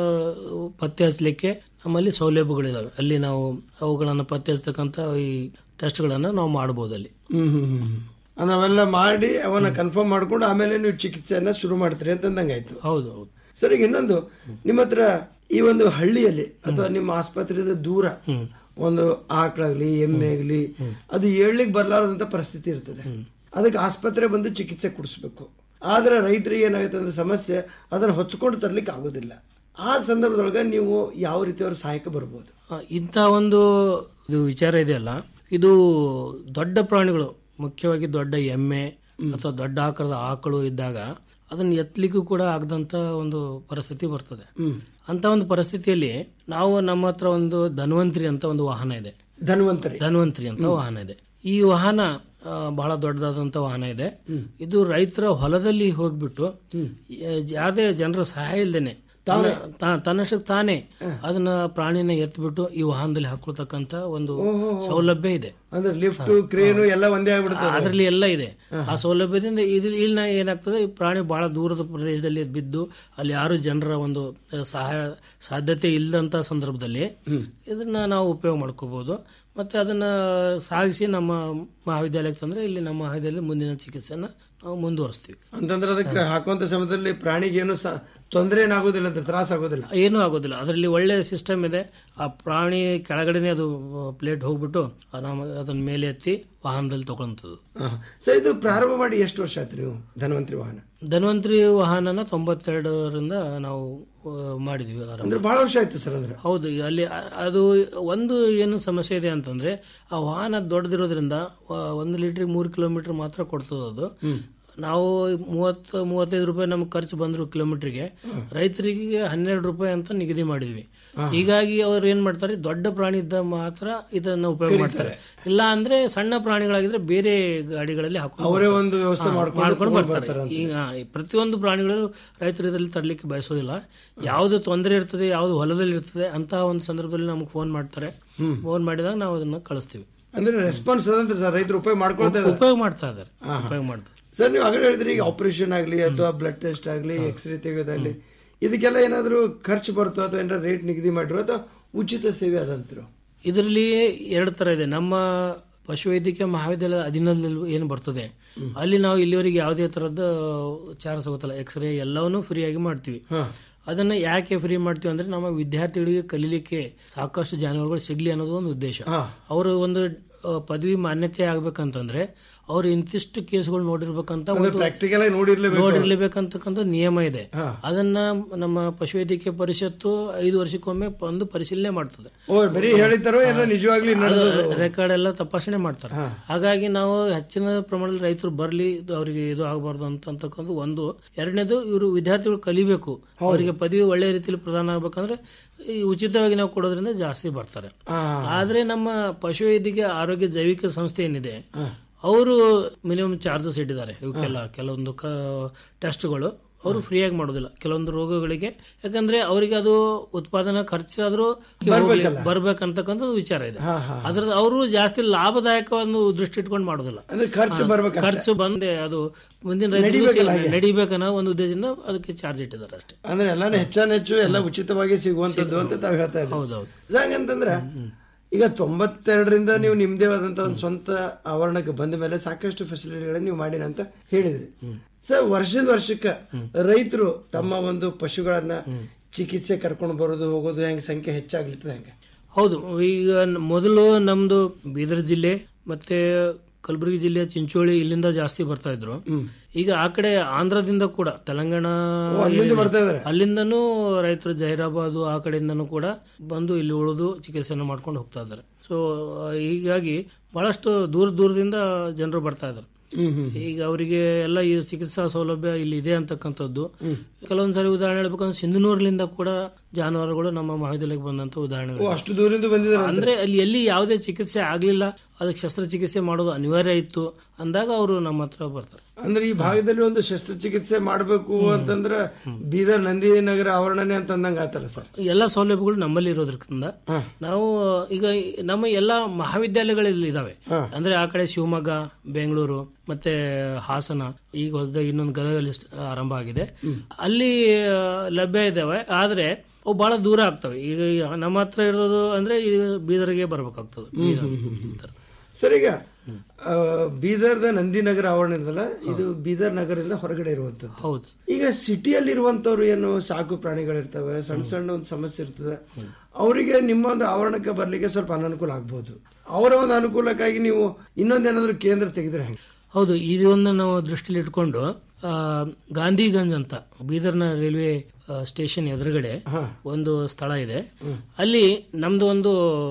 ಪತ್ತೆ ಹಚ್ಚಲಿಕ್ಕೆ ನಮ್ಮಲ್ಲಿ ಸೌಲಭ್ಯಗಳಿದಾವೆ ಅಲ್ಲಿ ನಾವು ಅವುಗಳನ್ನು ಪತ್ತೆ ಹಚ್ಚತಕ್ಕಂತ ಈ ಟೆಸ್ಟ್ಗಳನ್ನ ನಾವು ಮಾಡಬಹುದು ಅಲ್ಲಿ ಹ್ಮ್ ಹ್ಮ್ ಹ್ಮ್ ಹ್ಮ್. ಅಂದ್ರೆ ಅವೆಲ್ಲ ಮಾಡಿ ಅವನ್ನ ಕನ್ಫರ್ಮ್ ಮಾಡ್ಕೊಂಡು ಆಮೇಲೆ ನೀವು ಚಿಕಿತ್ಸೆಯನ್ನ ಶುರು ಮಾಡ್ತೀರಿ ಅಂತಂದಂಗಾಯ್ತು ಹೌದು ಹೌದು ಸರ್ ಈಗ ಇನ್ನೊಂದು ನಿಮ್ಮ ಹತ್ರ ಈ ಒಂದು ಹಳ್ಳಿಯಲ್ಲಿ ಅಥವಾ ನಿಮ್ಮ ಆಸ್ಪತ್ರೆಯಿಂದ ದೂರ ಒಂದು ಆಕಳಾಗ್ಲಿ ಎಮ್ಮೆ ಆಗ್ಲಿ ಅದು ಏಳ್ಲಿಕ್ಕೆ ಬರ್ಲಾರದಂತ ಪರಿಸ್ಥಿತಿ ಇರ್ತದೆ ಅದಕ್ಕೆ ಆಸ್ಪತ್ರೆ ಬಂದು ಚಿಕಿತ್ಸೆ ಕೊಡಿಸ್ಬೇಕು ಆದ್ರೆ ರೈತರಿಗೆ ಏನಾಗುತ್ತೆ ಅಂದ್ರೆ ಸಮಸ್ಯೆ ಅದನ್ನ ಹೊತ್ಕೊಂಡು ತರ್ಲಿಕ್ಕೆ ಆಗೋದಿಲ್ಲ ಆ ಸಂದರ್ಭದೊಳಗೆ ನೀವು ಯಾವ ರೀತಿ ಅವ್ರ ಸಹಾಯಕ್ಕೆ ಬರ್ಬೋದು ಆ, ಇಂಥ ಒಂದು ಇದು ವಿಚಾರ ಇದೆಯಲ್ಲ ಇದು ದೊಡ್ಡ ಪ್ರಾಣಿಗಳು ಮುಖ್ಯವಾಗಿ ದೊಡ್ಡ ಎಮ್ಮೆ ಅಥವಾ ದೊಡ್ಡ ಆಕಾರದ ಆಕಳು ಇದ್ದಾಗ ಅದನ್ನ ಎತ್ತಲಿಕ್ಕೂ ಕೂಡ ಆಗದಂತ ಒಂದು ಪರಿಸ್ಥಿತಿ ಬರ್ತದೆ ಅಂತ ಒಂದು ಪರಿಸ್ಥಿತಿಯಲ್ಲಿ ನಾವು ನಮ್ಮ ಹತ್ರ ಒಂದು ಧನ್ವಂತ್ರಿ ಅಂತ ಒಂದು ವಾಹನ ಇದೆ ಧನ್ವಂತರಿ ಧನ್ವಂತ್ರಿ ಅಂತ ವಾಹನ ಇದೆ ಈ ವಾಹನ ಆ, ಬಹಳ ದೊಡ್ಡದಾದಂತ ವಾಹನ ಇದೆ ಇದು ರೈತರ ಹೊಲದಲ್ಲಿ ಹೋಗ್ಬಿಟ್ಟು ಯ- ಯಾವುದೇ ಜನರ ಸಹಾಯ ಇಲ್ದೇನೆ ತನ್ನ- ತಾ- ತನ್ನಷ್ಟಕ್ಕೆ ತಾನೇ ಅದನ್ನ ಪ್ರಾಣಿನ ಎತ್ಬಿಟ್ಟು ಈ ವಾಹನದಲ್ಲಿ ಹಾಕೊಳ್ತಕ್ಕಂತ ಒಂದು ಸೌಲಭ್ಯ ಇದೆ ಅಂದ್ರೆ ಲಿಫ್ಟ್ ಕ್ರೇನು ಎಲ್ಲ ಒಂದೇ ಆಗ್ಬಿಡುತ್ತೆ ಅದರಲ್ಲಿ ಎಲ್ಲ ಇದೆ ಆ ಸೌಲಭ್ಯದಿಂದ ಇದು ಇಲ್ಲಿನ ಏನಾಗ್ತದೆ ಈ ಪ್ರಾಣಿ ಬಹಳ ದೂರದ ಪ್ರದೇಶದಲ್ಲಿ ಬಿದ್ದು ಅಲ್ಲಿ ಯಾರು ಜನರ ಒಂದು ಆ, ಸಹಾಯ ಸಾಧ್ಯತೆ ಇಲ್ಲದಂತ ಸಂದರ್ಭದಲ್ಲಿ ಇದನ್ನ ನಾವು ಉಪಯೋಗ ಮಾಡ್ಕೋಬಹುದು ಮತ್ತೆ ಅದನ್ನ ಸಾಗಿಸಿ ನಮ್ಮ ಮಹಾವಿದ್ಯಾಲಯಕ್ಕೆ ತಂದ್ರೆ ಇಲ್ಲಿ ನಮ್ಮ ಮಹಾವಿದ್ಯಾಲಯದ ಮುಂದಿನ ಚಿಕಿತ್ಸೆನ ನಾವು ಮುಂದುವರಿಸ್ತೀವಿ ಅಂತಂದ್ರೆ ಅದಕ್ಕೆ ಹಾಕುವಂತ ಸಮಯದಲ್ಲಿ ಪ್ರಾಣಿಗೆ ಏನು ಸ- ತೊಂದರೆ ಏನಾಗೋದಿಲ್ಲ ಅಂತ ತ್ರಾಸ ಆಗೋದಿಲ್ಲ ಏನೂ ಆಗೋದಿಲ್ಲ ಅದರಲ್ಲಿ ಒಳ್ಳೆ ಸಿಸ್ಟಮ್ ಇದೆ ಆ ಪ್ರಾಣಿ ಕೆಳಗಡೆನೆ ಅದು ಪ್ಲೇಟ್ ಹೋಗ್ಬಿಟ್ಟು ಆ ನಮ್ಮ ಅದನ್ನ ಮೇಲೆ ಎತ್ತಿ ವಾಹನದಲ್ಲಿ ತಗೊಳ್ಳಂಥದ್ದು ಸರ್ ಇದು ಪ್ರಾರಂಭ ಮಾಡಿ ಎಷ್ಟು ವರ್ಷ ಆಯ್ತು ನೀವು ಧನ್ವಂತರಿ ವಾಹನ ಧನ್ವಂತರಿ ವಾಹನನ ತೊಂಬತ್ತೆರಡರಿಂದ ನಾವು ಆ, ಮಾಡಿದ್ವಿ ಆರಂಭ. ಅಂದ್ರೆ ಬಹಳ ವರ್ಷ ಆಯ್ತು ಸರ್ ಅಂದ್ರೆ ಹೌದು ಅಲ್ಲಿ ಅ- ಅದು ಒಂದು ಏನು ಸಮಸ್ಯೆ ಇದೆ ಅಂತಂದ್ರೆ ಆ ವಾಹನ ದೊಡ್ಡದಿರೋದ್ರಿಂದ ಆ, ಒಂದು ಲೀಟರ್ ಮೂರು ಕಿಲೋಮೀಟರ್ ಮಾತ್ರ ಕೊಡ್ತದೆ ಅದು ನಾವು ಮೂವತ್ತು ಮೂವತ್ತೈದು ರೂಪಾಯಿ ನಮ್ಗೆ ಖರ್ಚು ಬಂದ್ರು ಕಿಲೋಮೀಟರ್ಗೆ ರೈತರಿಗೆ ಹನ್ನೆರಡು ರೂಪಾಯಿ ಅಂತ ನಿಗದಿ ಮಾಡಿದ್ವಿ ಹೀಗಾಗಿ ಅವ್ರು ಏನ್ ಮಾಡ್ತಾರೆ ದೊಡ್ಡ ಪ್ರಾಣಿ ಇದ್ದ ಮಾತ್ರ ಇದನ್ನ ಉಪಯೋಗ ಮಾಡ್ತಾರೆ ಇಲ್ಲ ಅಂದ್ರೆ ಸಣ್ಣ ಪ್ರಾಣಿಗಳಾಗಿದ್ರೆ ಬೇರೆ ಗಾಡಿಗಳಲ್ಲಿ ಹಾಕೊಂಡು ಅವರೇ ಬರ್ತಾರೆ. ಒಂದು ವ್ಯವಸ್ಥೆ ಹಾ, ಮಾಡ್ಕೊಂಡು ಮಾಡ್ಕೊಂಡು ತಗೊಂಡ್ ಬರ್ತಾರೆ ಬರ್ತಾರೆ ಅಂತ. ಈಗ ಈ ಪ್ರತಿಯೊಂದು ಪ್ರಾಣಿಗಳು ರೈತರು ಇದರಲ್ಲಿ ತರಲಿಕ್ಕೆ ಬಯಸೋದಿಲ್ಲ ಯಾವ್ದು ತೊಂದರೆ ಇರ್ತದೆ ಯಾವ್ದು ಹೊಲದಲ್ಲಿ ಇರ್ತದೆ ಅಂತ ಒಂದು ಸಂದರ್ಭದಲ್ಲಿ ನಮ್ಗೆ ಫೋನ್ ಮಾಡ್ತಾರೆ ಫೋನ್ ಮಾಡಿದಾಗ ನಾವು ಅದನ್ನ ಕಳಿಸ್ತೀವಿ ಅಂದ್ರೆ ರೆಸ್ಪಾನ್ಸ್ ಅದಂದ್ರೆ ಸರ್ ರೈತರು ಉಪಯೋಗ ಮಾಡ್ಕೊಳ್ತಾ ಇದ್ದಾರೆ ಉಪಯೋಗ ಮಾಡ್ತಾ ಇದ್ದಾರೆ ಉಪಯೋಗ ಮಾಡ್ತಾರೆ ಸರ್ ನೀವು ಆಗಲೇ ಹೇಳಿದ್ರಿ ಈಗ ಆಪರೇಷನ್ ಆಗಲಿ ಅಥವಾ ಬ್ಲಡ್ ಟೆಸ್ಟ್ ಆಗಲಿ ಎಕ್ಸ್ರೇ ತೆಗೆಯೋದಾಗ್ಲಿ ಇದಕ್ಕೆಲ್ಲ ಏನಾದರೂ ಖರ್ಚು ಬರ್ತೋ ಅಥವಾ ಏನಾದ್ರು ರೇಟ್ ನಿಗದಿ ಮಾಡಿರೋ ಅಥವಾ ಉಚಿತ ಸೇವೆ ಅದಂತಿರೋ ಇದರಲ್ಲಿ ಎರಡು ತರ ಇದೆ ನಮ್ಮ ಪಶುವೈದ್ಯಕೀಯ ಮಹಾವಿದ್ಯಾಲಯದ ಅಧೀನದಲ್ಲಿ ಏನು ಬರ್ತದೆ ಅಲ್ಲಿ ನಾವು ಇಲ್ಲಿವರೆಗೆ ಯಾವುದೇ ತರದ್ದು ಚಾರ್ಜ್ ತಗೋತಲ್ಲ ಎಕ್ಸ್ರೇ ಎಲ್ಲವನ್ನೂ ಫ್ರೀಯಾಗಿ ಮಾಡ್ತೀವಿ ಅದನ್ನ ಯಾಕೆ ಫ್ರೀ ಮಾಡ್ತೀವಿ ಅಂದ್ರೆ ನಮ್ಮ ವಿದ್ಯಾರ್ಥಿಗಳಿಗೆ ಕಲೀಲಿಕ್ಕೆ ಸಾಕಷ್ಟು ಜಾನುವಾರುಗಳು ಸಿಗ್ಲಿ ಅನ್ನೋದು ಒಂದು ಉದ್ದೇಶ ಅವರು ಒಂದು ಆ, ಪದವಿ ಮಾನ್ಯತೆ ಆಗ್ಬೇಕಂತಂದ್ರೆ ಅವ್ರು ಇಂತಿಷ್ಟು ಕೇಸ್ಗಳು ನೋಡಿರ್ಬೇಕಂತ ಅಂದ್ರೆ ಒಂದು practical ಆಗಿ ನೋಡಿರ್ಲೇಬೇಕು. ನೋಡಿರ್ಲೇಬೇಕಂತಕ್ಕಂಥ ನಿಯಮ ಇದೆ ಅದನ್ನ ನಮ್ಮ ಪಶುವೈದ್ಯಕೀಯ ಪರಿಷತ್ತು ಐದು ವರ್ಷಕ್ಕೊಮ್ಮೆ ಒಂದು ಪರಿಶೀಲನೆ ಮಾಡ್ತದೆ ಓ ಬರೀ ಹೇಳಿದ್ದಾರೋ ಏನೋ ನಿಜವಾಗ್ಲಿ ನಡೆದದ್ದು? ರೆಕಾರ್ಡ್ ಎಲ್ಲ ತಪಾಸಣೆ ಮಾಡ್ತಾರೆ ಹಾಗಾಗಿ ನಾವು ಹೆಚ್ಚಿನ ಪ್ರಮಾಣದಲ್ಲಿ ರೈತರು ಬರ್ಲಿ ಇದು ಅವರಿಗೆ ಇದು ಆಗಬಾರ್ದು ಅಂತ ಅಂತಕ್ಕಂಥ ಒಂದು ಎರಡನೇದು ಇವರು ವಿದ್ಯಾರ್ಥಿಗಳು ಕಲಿಬೇಕು ಅವರಿಗೆ ಪದವಿ ಒಳ್ಳೆ ರೀತಿಯಲ್ಲಿ ಪ್ರದಾನ ಆಗ್ಬೇಕಂದ್ರೆ ಈ ಉಚಿತವಾಗಿ ನಾವು ಕೊಡೋದ್ರಿಂದ ಜಾಸ್ತಿ ಬರ್ತಾರೆ ಆದ್ರೆ ನಮ್ಮ ಪಶುವೈದ್ಯಕೀಯ ಆರೋಗ್ಯ ಜೈವಿಕ ಸಂಸ್ಥೆ ಏನಿದೆ ಅವರು ಮಿನಿಮಮ್ ಚಾರ್ಜಸ್ ಇಟ್ಟಿದ್ದಾರೆ ಇವಕ್ಕೆಲ್ಲ ಕೆಲವೊಂದು ಟೆಸ್ಟ್ಗಳು ಅವರು ಫ್ರೀಯಾಗಿ ಮಾಡೋದಿಲ್ಲ ಕೆಲವೊಂದು ರೋಗಗಳಿಗೆ ಯಾಕಂದ್ರೆ ಅವರಿಗೆ ಅದು ಉತ್ಪಾದನಾ ಖರ್ಚಾದ್ರೂ ಬರ್ಬೇಕಲ್ಲ. ಬರ್ಬೇಕಂತಕ್ಕಂಥ ವಿಚಾರ ಇದೆ ಹಾ, ಹಾ. ಅದ್ರದ್ದು ಅವರು ಜಾಸ್ತಿ ಲಾಭದಾಯಕ ಒಂದು ದೃಷ್ಟಿ ಇಟ್ಕೊಂಡು ಮಾಡೋದಿಲ್ಲ ಅಂದ್ರೆ ಖರ್ಚು ಹಾ, ಬರ್ಬೇಕಷ್ಟೇ. ಖರ್ಚು ಬಂದೆ ಅದು ಮುಂದಿನ ರೈತರಿಗೂ ನಡಿಬೇಕಲ್ಲ ಸಿಗ- ಹಾಗೆ. ನಡಿಬೇಕನ್ನೋ ಒಂದು ಉದ್ದೇಶದಿಂದ ಅದಕ್ಕೆ ಚಾರ್ಜ್ ಇಟ್ಟಿದ್ದಾರೆ ಅಷ್ಟೇ ಅಂದ್ರೆ ಎಲ್ಲಾನು ಹೆಚ್ಚಾನೆಚ್ಚು ಎಲ್ಲ ಉಚಿತವಾಗಿ ಸಿಗುವಂತದ್ದು ಅಂತ ತಾವು ಹೇಳ್ತಾ ಇದ್ದೀವಿ ಹೌದೌದು ಹಂಗಂತಂದ್ರೆ ಈಗ ತೊಂಬತ್ತೆರಡರಿಂದ ನೀವು ನಿಮ್ದೇ ಆದಂತ ಒಂದು ಸ್ವಂತ ಆವರಣಕ್ಕೆ ಬಂದ ಮೇಲೆ ಸಾಕಷ್ಟು ಫೆಸಿಲಿಟಿಗಳನ್ನ ನೀವು ಮಾಡಿರ ಅಂತ ಹೇಳಿದ್ರಿ ಸರ್ ವರ್ಷದ ವರ್ಷಕ್ಕೆ ರೈತರು ತಮ್ಮ ಒಂದು ಪಶುಗಳನ್ನ ಚಿಕಿತ್ಸೆ ಕರ್ಕೊಂಡು ಬರೋದು ಹೋಗೋದು ಹೆಂಗ್ ಸಂಖ್ಯೆ ಹೆಚ್ಚಾಗ್ಲಿರ್ತದೆ ಹೆಂಗೆ ಹೌದು ಈಗ ನ- ಮೊದಲು ನಮ್ದು ಬೀದರ್ ಜಿಲ್ಲೆ ಮತ್ತೆ ಕಲಬುರಗಿ ಜಿಲ್ಲೆ ಚಿಂಚೋಳಿ ಇಲ್ಲಿಂದ ಜಾಸ್ತಿ ಬರ್ತಾ ಇದ್ರು ಈಗ ಆ ಕಡೆ ಆಂಧ್ರದಿಂದ ಕೂಡ ತೆಲಂಗಾಣ ಓ, ಅಲ್ಲಿಂದ ಏನಿದೆ, ಬರ್ತಾ ಇದಾರೆ? ಅಲ್ಲಿಂದನೂ ರೈತರು ಜಹೀರಾಬಾದ್ ಆ ಕಡೆಯಿಂದನೂ ಕೂಡ ಬಂದು ಇಲ್ಲಿ ಉಳಿದು ಚಿಕಿತ್ಸೆಯನ್ನು ಮಾಡ್ಕೊಂಡು ಹೋಗ್ತಾ ಇದ್ದಾರೆ ಸೊ ಹೀಗಾಗಿ ಬಹಳಷ್ಟು ದೂರ ದೂರದಿಂದ ಜನರು ಬರ್ತಾ ಇದ್ದಾರೆ ಈಗ ಅವರಿಗೆ ಎಲ್ಲ ಈ ಚಿಕಿತ್ಸಾ ಸೌಲಭ್ಯ ಇಲ್ಲಿ ಇದೆ ಅಂತಕ್ಕಂಥದ್ದು ಕೆಲವೊಂದ್ಸರಿ ಉದಾಹರಣೆ ಹೇಳ್ಬೇಕಂದ್ರೆ ಸಿಂಧನೂರ್ಲಿಂದ ಕೂಡ ಜಾನುವಾರುಗಳು ನಮ್ಮ ಮಹಾವಿದ್ಯಾಲಯಕ್ಕೆ ಬಂದಂತ ಓ ಉದಾಹರಣೆಗಳು ಅಷ್ಟು ದೂರದಿಂದ ಬಂದಿದ್ದಾರೆ ಅಂದ್ರೆ ಅಲ್ಲಿ ಎಲ್ಲಿ ಯಾವುದೇ ಚಿಕಿತ್ಸೆ ಆಗ್ಲಿಲ್ಲ ಅದಕ್ಕೆ ಶಸ್ತ್ರಚಿಕಿತ್ಸೆ ಮಾಡೋದು ಅನಿವಾರ್ಯ ಇತ್ತು ಅಂದಾಗ ಅವರು ನಮ್ಮ ಹತ್ರ ಬರ್ತಾರೆ ಅಂದ್ರೆ ಈ ಭಾಗದಲ್ಲಿ ಒಂದು ಶಸ್ತ್ರಚಿಕಿತ್ಸೆ ಮಾಡಬೇಕು ಅಂತಂದ್ರೆ ಬೀದರ್ ನಂದಿನಗರ ಆವರಣನೇ ಅಂತ ಅಂದಂಗ ಆತಲ್ಲ ಸರ್ ಎಲ್ಲ ಸೌಲಭ್ಯಗಳು ನಮ್ಮಲ್ಲಿ ಇರೋದ್ರಿಂದ ನಾವು ಈಗ ನಮ್ಮ ಎಲ್ಲ ಮಹಾವಿದ್ಯಾಲಯಗಳಲ್ಲಿ ಇದಾವೆ ಅಂದ್ರೆ ಆ ಕಡೆ ಶಿವಮೊಗ್ಗ ಬೆಂಗಳೂರು ಮತ್ತೆ ಹಾಸನ ಈಗ ಹೊಸದಾಗಿ ಇನ್ನೊಂದು ಗದಗಲ್ಲಿ ಸ್ಟ್- ಆರಂಭ ಆಗಿದೆ ಅಲ್ಲಿ ಆ, ಲಭ್ಯ ಇದಾವೆ ಆದ್ರೆ ಅವು ಬಹಳ ದೂರ ಆಗ್ತವೆ ಈಗ ಈ ನಮ್ಮ ಹತ್ರ ಇರೋದು ಅಂದ್ರೆ ಈ ಬೀದರ್ಗೆ ಬರ್ಬೇಕಾಗ್ತದೆ ಬೀದರ್. ಈ ತರ. ಸರ್ ಈಗ ಆ, ಬೀದರ್ದ ನಂದಿನಗರ ಆವರಣ ಇದಲ್ಲ ಇದು ಬೀದರ್ ನಗರದಿಂದ ಹೊರಗಡೆ ಇರುವಂತದ್ದು ಹೌದು ಈಗ ಸಿಟಿಯಲ್ಲಿ ಇರುವಂತವ್ರು ಏನು ಸಾಕು ಪ್ರಾಣಿಗಳಿರ್ತವೆ ಸಣ್ಣ ಸಣ್ಣ ಒಂದು ಸಮಸ್ಯೆ ಇರ್ತದೆ ಅವರಿಗೆ ನಿಮ್ಮ ಒಂದು ಆವರಣಕ್ಕೆ ಬರ್ಲಿಕ್ಕೆ ಸ್ವಲ್ಪ ಅನನುಕೂಲ ಆಗ್ಬಹುದು ಅವರ ಒಂದು ಅನುಕೂಲಕ್ಕಾಗಿ ನೀವು ಇನ್ನೊಂದೇನಾದ್ರೂ ಕೇಂದ್ರ ತೆಗೆದ್ರೆ ಹೆಂಗೆ ಹೌದು ಇದೊಂದು ನಾವು ದೃಷ್ಟಿಲಿ ಇಟ್ಕೊಂಡು ಆ, ಗಾಂಧಿಗಂಜ್ ಅಂತ ಬೀದರ್ನ ರೈಲ್ವೆ ಆ, ಸ್ಟೇಷನ್ ಎದುರುಗಡೆ ಒಂದು ಸ್ಥಳ ಇದೆ ಅಲ್ಲಿ ನಮ್ದು ಒಂದು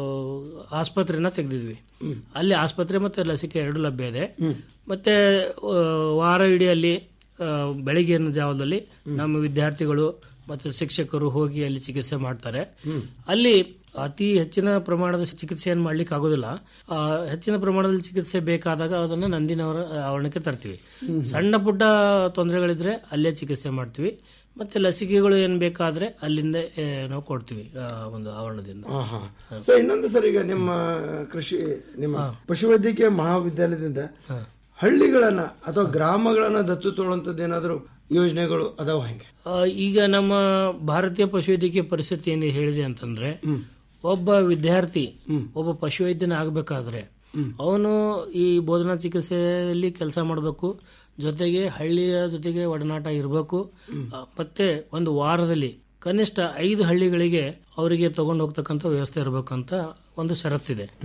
ಆಸ್ಪತ್ರೆನ ತೆಗೆದಿದ್ವಿ ಅಲ್ಲಿ ಆಸ್ಪತ್ರೆ ಮತ್ತೆ ಲಸಿಕೆ ಎರಡು ಲಭ್ಯ ಇದೆ ಮತ್ತೆ ಆ, ವಾರ ಇಡೀ ಅಲ್ಲಿ ಆ, ಬೆಳಗಿನ ಜಾವದಲ್ಲಿ ನಮ್ಮ ವಿದ್ಯಾರ್ಥಿಗಳು ಮತ್ತೆ ಶಿಕ್ಷಕರು ಹೋಗಿ ಅಲ್ಲಿ ಚಿಕಿತ್ಸೆ ಮಾಡ್ತಾರೆ ಅಲ್ಲಿ ಅತಿ ಹೆಚ್ಚಿನ ಪ್ರಮಾಣದ ಚಿಕಿತ್ಸೆಯನ್ನು ಮಾಡ್ಲಿಕ್ಕೆ ಆಗೋದಿಲ್ಲ ಆ, ಹೆಚ್ಚಿನ ಪ್ರಮಾಣದಲ್ಲಿ ಚಿಕಿತ್ಸೆ ಬೇಕಾದಾಗ ಅದನ್ನ ನಂದಿನವರ ಆವರಣಕ್ಕೆ ತರ್ತೀವಿ ಸಣ್ಣ ಪುಟ್ಟ ತೊಂದರೆಗಳಿದ್ರೆ ಅಲ್ಲೇ ಚಿಕಿತ್ಸೆ ಮಾಡ್ತೀವಿ ಮತ್ತೆ ಲಸಿಕೆಗಳು ಏನ್ ಬೇಕಾದ್ರೆ ಅಲ್ಲಿಂದ ಆ, ನಾವು ಕೊಡ್ತೀವಿ ಆ, ಒಂದು ಆವರಣದಿಂದ ಸೊ ಇನ್ನೊಂದು ಸರ್ ಈಗ ನಿಮ್ಮ ಕೃಷಿ ನಿಮ್ಮ ಪಶುವೈದ್ಯಕೀಯ ಮಹಾವಿದ್ಯಾಲಯದಿಂದ ಹಳ್ಳಿಗಳನ್ನ ಅಥವಾ ಗ್ರಾಮಗಳನ್ನ ದತ್ತು ತೊಗೊಳ್ಳೋಂಥದ್ದು ಏನಾದ್ರು ಯೋಜನೆಗಳು ಅದಾವ ಹೆಂಗೆ ಆ, ಈಗ ನಮ್ಮ ಭಾರತೀಯ ಪಶುವೈದ್ಯಕೀಯ ಪರಿಷತ್ ಏನು ಹೇಳಿದೆ ಅಂತಂದ್ರೆ ಒಬ್ಬ ವಿದ್ಯಾರ್ಥಿ ಒಬ್ಬ ಪಶುವೈದ್ಯನ ಆಗ್ಬೇಕಾದ್ರೆ ಅವನು ಈ ಬೋಧನಾ ಚಿಕಿತ್ಸೆಯಲ್ಲಿ ಕೆಲಸ ಮಾಡಬೇಕು ಜೊತೆಗೆ ಹಳ್ಳಿಯ ಜೊತೆಗೆ ಒಡನಾಟ ಇರಬೇಕು ಮತ್ತೆ ಒಂದು ವಾರದಲ್ಲಿ ಕನಿಷ್ಠ ಐದು ಹಳ್ಳಿಗಳಿಗೆ ಅವರಿಗೆ ತಗೊಂಡು ಹೋಗ್ತಕ್ಕಂಥ ವ್ಯವಸ್ಥೆ ಇರಬೇಕಂತ ಒಂದು ಷರತ್ತಿದೆ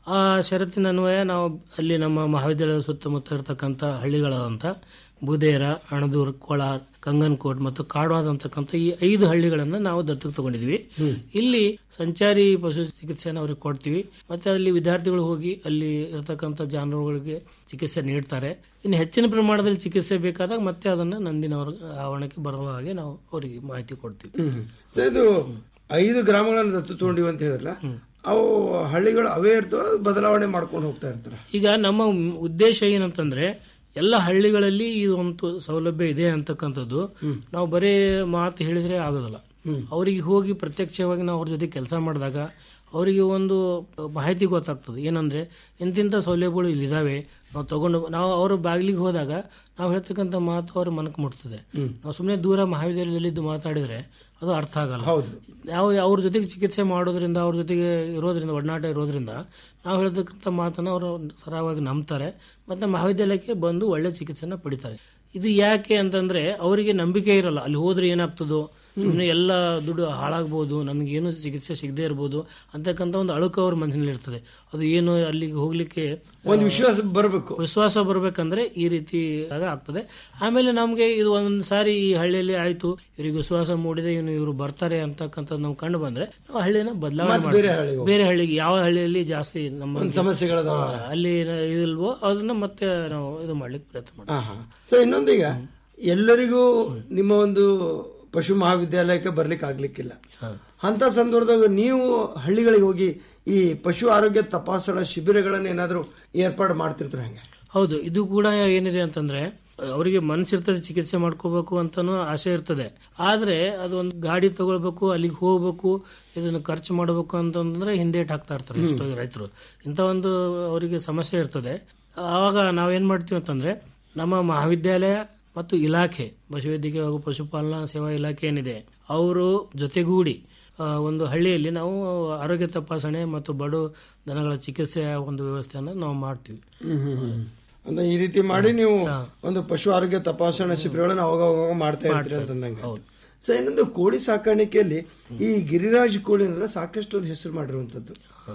ಆ ಷರತ್ತಿನ ಅನ್ವಯ ನಾವು ಅಲ್ಲಿ ನಮ್ಮ ಮಹಾವಿದ್ಯಾಲಯದ ಸುತ್ತಮುತ್ತ ಇರತಕ್ಕಂಥ ಹಳ್ಳಿಗಳಾದಂಥ ಬುದೇರ ಅಣದೂರ್ ಕೊಳಾರ್ ಕಂಗನ್ಕೋಟ್ ಮತ್ತು ಕಾಡ್ವಾದ್ ಅಂತಕ್ಕಂಥ ಈ ಐದು ಹಳ್ಳಿಗಳನ್ನ ನಾವು ದತ್ತಕ್ಕೆ ತಗೊಂಡಿದ್ವಿ ಇಲ್ಲಿ ಸಂಚಾರಿ ಪಶು ಚಿಕಿತ್ಸೆನ ಅವ್ರಿಗೆ ಕೊಡ್ತೀವಿ ಮತ್ತೆ ಅಲ್ಲಿ ವಿದ್ಯಾರ್ಥಿಗಳು ಹೋಗಿ ಅಲ್ಲಿ ಇರತಕ್ಕಂಥ ಜಾನುವಾರುಗಳಿಗೆ ಚಿಕಿತ್ಸೆ ನೀಡ್ತಾರೆ ಇನ್ನು ಹೆಚ್ಚಿನ ಪ್ರಮಾಣದಲ್ಲಿ ಚಿಕಿತ್ಸೆ ಬೇಕಾದಾಗ ಮತ್ತೆ ಅದನ್ನ ನಂದಿನವರ ಆವರಣಕ್ಕೆ ಬರುವ ಹಾಗೆ ನಾವು ಅವರಿಗೆ ಮಾಹಿತಿ ಕೊಡ್ತೀವಿ ಸೊ ಇದು ಐದು ಗ್ರಾಮಗಳನ್ನು ದತ್ತು ತಗೊಂಡಿವಿ ಅಂತ ಹೇಳಿದ್ರಲ್ಲ ಅವು ಹಳ್ಳಿಗಳು ಅವೇ ಇರ್ತವೆ ಬದಲಾವಣೆ ಮಾಡ್ಕೊಂಡು ಹೋಗ್ತಾ ಇರ್ತಾರೆ ಈಗ ನಮ್ಮ ಉದ್ದೇಶ ಏನಂತಂದ್ರೆ ಎಲ್ಲ ಹಳ್ಳಿಗಳಲ್ಲಿ ಈ ಒಂದು ಸೌಲಭ್ಯ ಇದೆ ಅಂತಕ್ಕಂಥದ್ದು ನಾವು ಬರೀ ಮಾತು ಹೇಳಿದ್ರೆ ಆಗೋದಿಲ್ಲ ಅವರಿಗೆ ಹೋಗಿ ಪ್ರತ್ಯಕ್ಷವಾಗಿ ನಾವು ಅವ್ರ ಜೊತೆ ಕೆಲಸ ಮಾಡಿದಾಗ ಅವರಿಗೆ ಒಂದು ಮಾಹಿತಿ ಗೊತ್ತಾಗ್ತದೆ ಏನಂದ್ರೆ ಇಂತಿಂಥ ಸೌಲಭ್ಯಗಳು ಇಲ್ಲಿದ್ದಾವೆ ನಾವು ತಗೊಂಡು ನಾವು ಅವ್ರ ಬಾಗಿಲಿಗೆ ಹೋದಾಗ ನಾವು ಹೇಳ್ತಕ್ಕಂಥ ಮಾತು ಅವ್ರ ಮನಕ್ಕೆ ಮುಟ್ತದೆ ನಾವು ಸುಮ್ಮನೆ ದೂರ ಮಹಾವಿದ್ಯಾಲಯದಲ್ಲಿ ಇದ್ದು ಮಾತಾಡಿದ್ರೆ ಅದು ಅರ್ಥ ಆಗಲ್ಲ ಹೌದು ನಾವು ಅವ್ರ ಜೊತೆಗೆ ಚಿಕಿತ್ಸೆ ಮಾಡೋದ್ರಿಂದ ಅವ್ರ ಜೊತೆಗೆ ಇರೋದ್ರಿಂದ ಒಡನಾಟ ಇರೋದ್ರಿಂದ ನಾವು ಹೇಳ್ತಕ್ಕಂಥ ಮಾತನ್ನ ಅವರು ಸರಾಗವಾಗಿ ನಂಬ್ತಾರೆ ಮತ್ತೆ ಮಹಾವಿದ್ಯಾಲಯಕ್ಕೆ ಬಂದು ಒಳ್ಳೆ ಚಿಕಿತ್ಸೆನ ಪಡಿತಾರೆ ಇದು ಯಾಕೆ ಅಂತಂದ್ರೆ ಅವರಿಗೆ ನಂಬಿಕೆ ಇರಲ್ಲ ಅಲ್ಲಿ ಹೋದ್ರೆ ಏನಾಗ್ತದೋ ಸುಮ್ಮನೆ ಎಲ್ಲ ದುಡ್ಡು ಹಾಳಾಗ್ಬೋದು ನನಗೇನು ಚಿಕಿತ್ಸೆ ಸಿಗದೆ ಇರ್ಬೋದು ಅಂತಕ್ಕಂಥ ಒಂದು ಅಳುಕು ಅವ್ರ ಮನಸ್ಸಿನಲ್ಲಿ ಇರ್ತದೆ ಅದು ಏನು ಅಲ್ಲಿಗೆ ಹೋಗ್ಲಿಕ್ಕೆ ಒಂದು ವಿಶ್ವಾಸ ಬರಬೇಕು ವಿಶ್ವಾಸ ಬರ್ಬೇಕಂದ್ರೆ ಈ ರೀತಿ ಆಗ ಆಗ್ತದೆ ಆಮೇಲೆ ನಮ್ಗೆ ಇದು ಒಂದ್ ಸಾರಿ ಈ ಹಳ್ಳಿಯಲ್ಲಿ ಆಯ್ತು ಇವ್ರಿಗೆ ವಿಶ್ವಾಸ ಮೂಡಿದೆ ಇವನು ಇವರು ಬರ್ತಾರೆ ಅಂತಕ್ಕಂಥದ್ದು ನಾವು ಕಂಡು ಬಂದ್ರೆ ನಾವು ಹಳ್ಳಿನ ಬದಲಾವಣೆ ಮತ್ತೆ ಬೇರೆ ಮಾಡ್ತೀವಿ. ಹಳ್ಳಿಗೆ ಹೋಗ್ತೀವಿ. ಬೇರೆ ಹಳ್ಳಿಗೆ ಯಾವ ಹಳ್ಳಿಯಲ್ಲಿ ಜಾಸ್ತಿ ನಮ್ಮ ಒಂದು ಸಮಸ್ಯೆಗಳದಾವ. ಹಾ, ಅಲ್ಲಿ ಇದಿಲ್ವೋ ಅದನ್ನ ಮತ್ತೆ ನಾವು ಇದು ಮಾಡ್ಲಿಕ್ಕೆ ಪ್ರಯತ್ನ ಮಾಡ್ತೀವಿ ಹಾ ಹಾ ಸೊ ಇನ್ನೊಂದೀಗ ಎಲ್ಲರಿಗೂ ನಿಮ್ಮ ಒಂದು ಪಶು ಮಹಾವಿದ್ಯಾಲಯಕ್ಕೆ ಬರ್ಲಿಕ್ಕೆ ಆಗ್ಲಿಕ್ಕಿಲ್ಲ ಅಂತ ಸಂದರ್ಭದಾಗ ನೀವು ಹಳ್ಳಿಗಳಿಗೆ ಹೋಗಿ ಈ ಪಶು ಆರೋಗ್ಯ ತಪಾಸಣಾ ಶಿಬಿರಗಳನ್ನ ಏನಾದರೂ ಏರ್ಪಾಡು ಮಾಡ್ತಿರ್ತಾರೆ ಹಂಗೆ ಹೌದು ಇದು ಕೂಡ ಏನಿದೆ ಅಂತಂದ್ರೆ ಅವರಿಗೆ ಮನಸ್ಸಿರ್ತದೆ ಚಿಕಿತ್ಸೆ ಮಾಡ್ಕೋಬೇಕು ಅಂತಾನು ಆಸೆ ಇರ್ತದೆ ಆದ್ರೆ ಅದು ಒಂದು ಗಾಡಿ ತಗೊಳ್ಬೇಕು ಅಲ್ಲಿಗೆ ಹೋಗ್ಬೇಕು ಇದನ್ನ ಖರ್ಚು ಮಾಡಬೇಕು ಅಂತಂದ್ರೆ ಹಿಂದೇಟ್ ಹಾಕ್ತಾ ಇರ್ತಾರೆ ಹ್ಮ್. ಎಷ್ಟೋ ರೈತರು ಇಂಥ ಒಂದು ಅವರಿಗೆ ಸಮಸ್ಯೆ ಇರ್ತದೆ ಆವಾಗ ನಾವೇನ್ ಮಾಡ್ತೀವಿ ಅಂತಂದ್ರೆ ನಮ್ಮ ಮಹಾವಿದ್ಯಾಲಯ ಮತ್ತು ಇಲಾಖೆ ಪಶುವೈದ್ಯಕೀಯ ಹಾಗೂ ಪಶುಪಾಲನಾ ಸೇವಾ ಇಲಾಖೆ ಏನಿದೆ ಅವರು ಜೊತೆಗೂಡಿ ಆ, ಒಂದು ಹಳ್ಳಿಯಲ್ಲಿ ನಾವು ಆರೋಗ್ಯ ತಪಾಸಣೆ ಮತ್ತು ಬಡು ದನಗಳ ಚಿಕಿತ್ಸೆಯ ಒಂದು ವ್ಯವಸ್ಥೆಯನ್ನು ನಾವು ಮಾಡ್ತೀವಿ ಹ್ಮ್, ಹ್ಮ್, ಹ್ಮ್. ಅಂದ್ರೆ ಈ ರೀತಿ ಮಾಡಿ ನೀವು ಒಂದು ಪಶು ಆರೋಗ್ಯ ತಪಾಸಣಾ ಶಿಬಿರಗಳನ್ನ ಅವಾಗ ಅವಾಗ ಮಾಡ್ತಾ ಇರ್ತೀರಿ ಅಂತಂದಂಗೆ ಸೊ ಇನ್ನೊಂದು ಕೋಳಿ ಸಾಕಾಣಿಕೆಯಲ್ಲಿ ಈ ಗಿರಿರಾಜ್ ಕೋಳಿನೆಲ್ಲ ಸಾಕಷ್ಟು ಒಂದು ಹೆಸರು ಮಾಡಿರುವಂತದ್ದು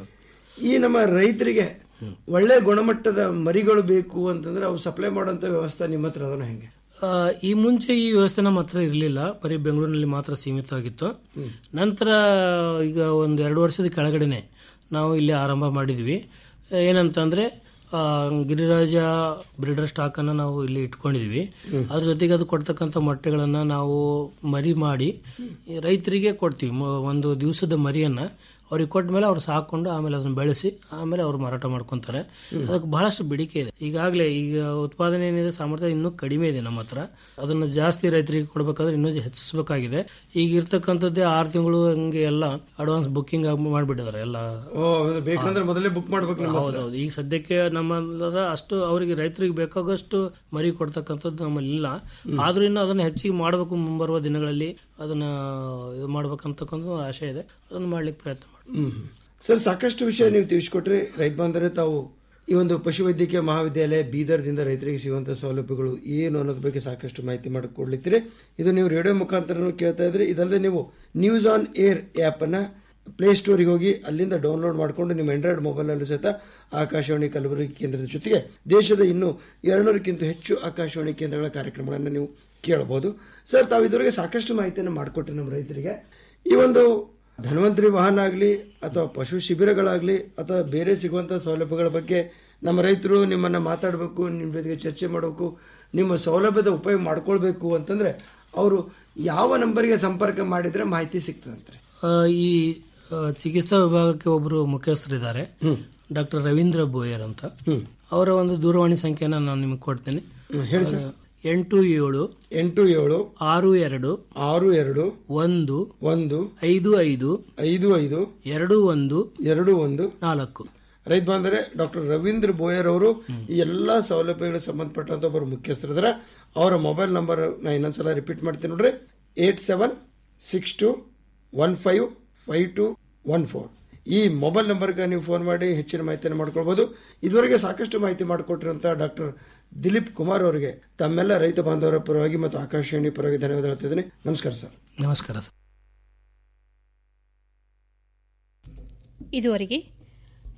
ಈ ನಮ್ಮ ರೈತರಿಗೆ ಒಳ್ಳೆ ಗುಣಮಟ್ಟದ ಮರಿಗಳು ಬೇಕು ಅಂತಂದ್ರೆ ಅವು ಸಪ್ಲೈ ಮಾಡುವಂತ ವ್ಯವಸ್ಥೆ ನಿಮ್ಮ ಹತ್ರ ಅದನ್ನ ಹೆಂಗೆ ಆ, ಈ ಮುಂಚೆ ಈ ವ್ಯವಸ್ಥೆ ನಮ್ಮ ಹತ್ರ ಇರಲಿಲ್ಲ ಬರೀ ಬೆಂಗಳೂರಿನಲ್ಲಿ ಮಾತ್ರ ಸೀಮಿತವಾಗಿತ್ತು ನಂತರ ಈಗ ಒಂದು ಎರಡು ವರ್ಷದ ಕೆಳಗಡೆನೆ ನಾವು ಇಲ್ಲಿ ಆರಂಭ ಮಾಡಿದ್ವಿ ಏನಂತಂದ್ರೆ ಆ, ಗಿರಿರಾಜ ಬ್ರೀಡರ್ ಸ್ಟಾಕ್ ಅನ್ನ ನಾವು ಇಲ್ಲಿ ಇಟ್ಕೊಂಡಿದ್ವಿ ಅದ್ರ ಜೊತೆಗೆ ಅದು ಕೊಡ್ತಕ್ಕಂಥ ಮೊಟ್ಟೆಗಳನ್ನ ನಾವು ಮರಿ ಮಾಡಿ ಈ ರೈತರಿಗೆ ಕೊಡ್ತೀವಿ ಮ- ಒಂದು ದಿವಸದ ಮರಿಯನ್ನ ಅವ್ರಿಗೆ ಕೊಟ್ಟ ಮೇಲೆ ಅವ್ರು ಸಾಕೊಂಡು ಆಮೇಲೆ ಅದನ್ನ ಬೆಳೆಸಿ ಆಮೇಲೆ ಅವ್ರು ಮಾರಾಟ ಮಾಡ್ಕೊಂತಾರೆ ಅದಕ್ಕೆ ಬಹಳಷ್ಟು ಬೇಡಿಕೆ ಇದೆ ಈಗಾಗಲೇ ಈಗ ಉತ್ಪಾದನೆ ಏನಿದೆ ಸಾಮರ್ಥ್ಯ ಇನ್ನೂ ಕಡಿಮೆ ಇದೆ ನಮ್ಮ ಹತ್ರ ಅದನ್ನ ಜಾಸ್ತಿ ರೈತರಿಗೆ ಕೊಡಬೇಕಾದ್ರೆ ಇನ್ನೂ ಹೆಚ್ಚಿಸಬೇಕಾಗಿದೆ ಈಗ ಇರ್ತಕ್ಕಂಥದ್ದೇ ಆರು ತಿಂಗಳು ಹಂಗೆ ಎಲ್ಲ ಅಡ್ವಾನ್ಸ್ ಬುಕ್ಕಿಂಗ್ ಮಾಡಿಬಿಟ್ಟಿದ್ದಾರೆ ಎಲ್ಲ ಓ ಅದು ಬೇಕಂದ್ರೆ ಮೊದಲೇ ಬುಕ್ ಮಾಡ್ಬೇಕು ನಿಮ್ಮ ಹತ್ರ. ಹೌದೌದು ಈಗ ಸದ್ಯಕ್ಕೆ ನಮ್ಮ ಹತ್ರ ಅಷ್ಟು ಅವರಿಗೆ ರೈತರಿಗೆ ಬೇಕಾಗಷ್ಟು ಮರಿ ಕೊಡ್ತಕ್ಕಂಥದ್ದು ನಮ್ಮಲ್ಲಿ ಇಲ್ಲ ಆದ್ರೂ ಇನ್ನು ಅದನ್ನ ಹೆಚ್ಚಿಗೆ ಮಾಡಬೇಕು ಮುಂಬರುವ ದಿನಗಳಲ್ಲಿ ಅದನ್ನ ಇದು ಮಾಡ್ಬೇಕಂತಕ್ಕಂಥ ಆಶೆ ಇದೆ ಅದನ್ನ ಮಾಡ್ಲಿಕ್ಕೆ ಪ್ರಯತ್ನ ಮಾಡಿ ಹ್ಮ್. ಸರ್ ಸಾಕಷ್ಟು ವಿಷಯ ನೀವು ತಿಳಿಸ್ಕೊಟ್ರಿ ರೈತ ಬಾಂಧವರೇ ತಾವು ಈ ಒಂದು ಪಶುವೈದ್ಯಕೀಯ ಮಹಾವಿದ್ಯಾಲಯ ಬೀದರ್ದಿಂದ ರೈತರಿಗೆ ಸಿಗುವಂತಹ ಸೌಲಭ್ಯಗಳು ಏನು ಅನ್ನೋದ್ರ ಬಗ್ಗೆ ಸಾಕಷ್ಟು ಮಾಹಿತಿ ಮಾಡಿಕೊಡ್ಲಿತ್ತೀರಿ ಇದು ನೀವು ರೇಡಿಯೋ ಮುಖಾಂತರ ಕೇಳ್ತಾ ಇದ್ರಿ ಇದಲ್ಲದೆ ನೀವು ನ್ಯೂಸ್ ಆನ್ ಏರ್ ಆ್ಯಪ್ ಅನ್ನ ಪ್ಲೇ ಸ್ಟೋರಿಗೆ ಹೋಗಿ ಅಲ್ಲಿಂದ ಡೌನ್ಲೋಡ್ ಮಾಡಿಕೊಂಡು ನಿಮ್ಮ ಆಂಡ್ರಾಯ್ಡ್ ಮೊಬೈಲ್ನಲ್ಲೂ ಸಹಿತ ಆಕಾಶವಾಣಿ ಕಲಬುರಗಿ ಕೇಂದ್ರದ ಜೊತೆಗೆ ದೇಶದ ಇನ್ನೂ ಎರಡುನೂರಕ್ಕಿಂತ ಹೆಚ್ಚು ಆಕಾಶವಾಣಿ ಕೇಂದ್ರಗಳ ಕಾರ್ಯಕ್ರಮಗಳನ್ನು ನೀವು ಕೇಳಬಹುದು ಸರ್ ತಾವು ಇದುವರೆಗೆ ಸಾಕಷ್ಟು ಮಾಹಿತಿಯನ್ನು ಮಾಡಿಕೊಟ್ರಿ ನಮ್ಮ ರೈತರಿಗೆ ಈ ಒಂದು ಧನ್ವಂತರಿ ವಾಹನ ಆಗಲಿ ಅಥವಾ ಪಶು ಶಿಬಿರಗಳಾಗಲಿ ಅಥವಾ ಬೇರೆ ಸಿಗುವಂಥ ಸೌಲಭ್ಯಗಳ ಬಗ್ಗೆ ನಮ್ಮ ರೈತರು ನಿಮ್ಮನ್ನ ಮಾತಾಡಬೇಕು ನಿಮ್ಮ ಜೊತೆಗೆ ಚರ್ಚೆ ಮಾಡಬೇಕು ನಿಮ್ಮ ಸೌಲಭ್ಯದ ಉಪಯೋಗ ಮಾಡ್ಕೊಳ್ಬೇಕು ಅಂತಂದ್ರೆ ಅವರು ಯಾವ ನಂಬರ್ಗೆ ಸಂಪರ್ಕ ಮಾಡಿದ್ರೆ ಮಾಹಿತಿ ಸಿಗ್ತದಂತ್ರಿ ಆ, ಈ ಆ, ಚಿಕಿತ್ಸಾ ವಿಭಾಗಕ್ಕೆ ಒಬ್ಬರು ಮುಖ್ಯಸ್ಥರಿದ್ದಾರೆ ಡಾಕ್ಟರ್ ರವೀಂದ್ರ ಬೋಯರ್ ಅಂತ ಅವರ ಒಂದು ದೂರವಾಣಿ ಸಂಖ್ಯೆನ ನಾನು ನಿಮಗೆ ಕೊಡ್ತೇನೆ ಹೇಳಿ ಸರ್. ಆ, ಎಂಟು ಏಳು ಎಂಟು ಏಳು ಆರು ಎರಡು ಆರು ಎರಡು ಒಂದು ಒಂದು ಐದು ಐದು ಐದು ಐದು ಎರಡು ಒಂದು ಎರಡು ಒಂದು ನಾಲ್ಕು ರೈತ ಬಾಂಧವರೇ ಡಾಕ್ಟರ್ ರವೀಂದ್ರ ಬೋಯರ್ ಅವರು ಈ ಎಲ್ಲಾ ಸೌಲಭ್ಯಗಳಿಗೆ ಸಂಬಂಧಪಟ್ಟಂತ ಒಬ್ಬರು ಮುಖ್ಯಸ್ಥರಿದ್ದಾರೆ ಅವರ ಮೊಬೈಲ್ ನಂಬರ್ ನಾ ಇನ್ನೊಂದ್ಸಲ ರಿಪೀಟ್ ಮಾಡ್ತೀನಿ ನೋಡ್ರಿ eight seven six two one five five two one four ಈ ಮೊಬೈಲ್ ನಂಬರ್ಗೆ ನೀವು ಫೋನ್ ಮಾಡಿ ಹೆಚ್ಚಿನ ಮಾಹಿತಿಯನ್ನು ಮಾಡ್ಕೊಳ್ಬಹುದು ಇದುವರೆಗೆ ಸಾಕಷ್ಟು ಮಾಹಿತಿ ಮಾಡಿಕೊಟ್ಟಿರುವಂತ ಡಾಕ್ಟರ್ ದಿಲೀಪ್ ಕುಮಾರ್ ಅವರಿಗೆ ತಮ್ಮೆಲ್ಲ ರೈತ ಬಾಂಧವರ ಪರವಾಗಿ ಮತ್ತು ಆಕಾಶವಾಣಿ ಪರವಾಗಿ ಧನ್ಯವಾದ ಹೇಳ್ತಿದ್ದೀನಿ ನಮಸ್ಕಾರ ಸರ್ ನಮಸ್ಕಾರ ಸರ್ ಇದುವರೆಗೆ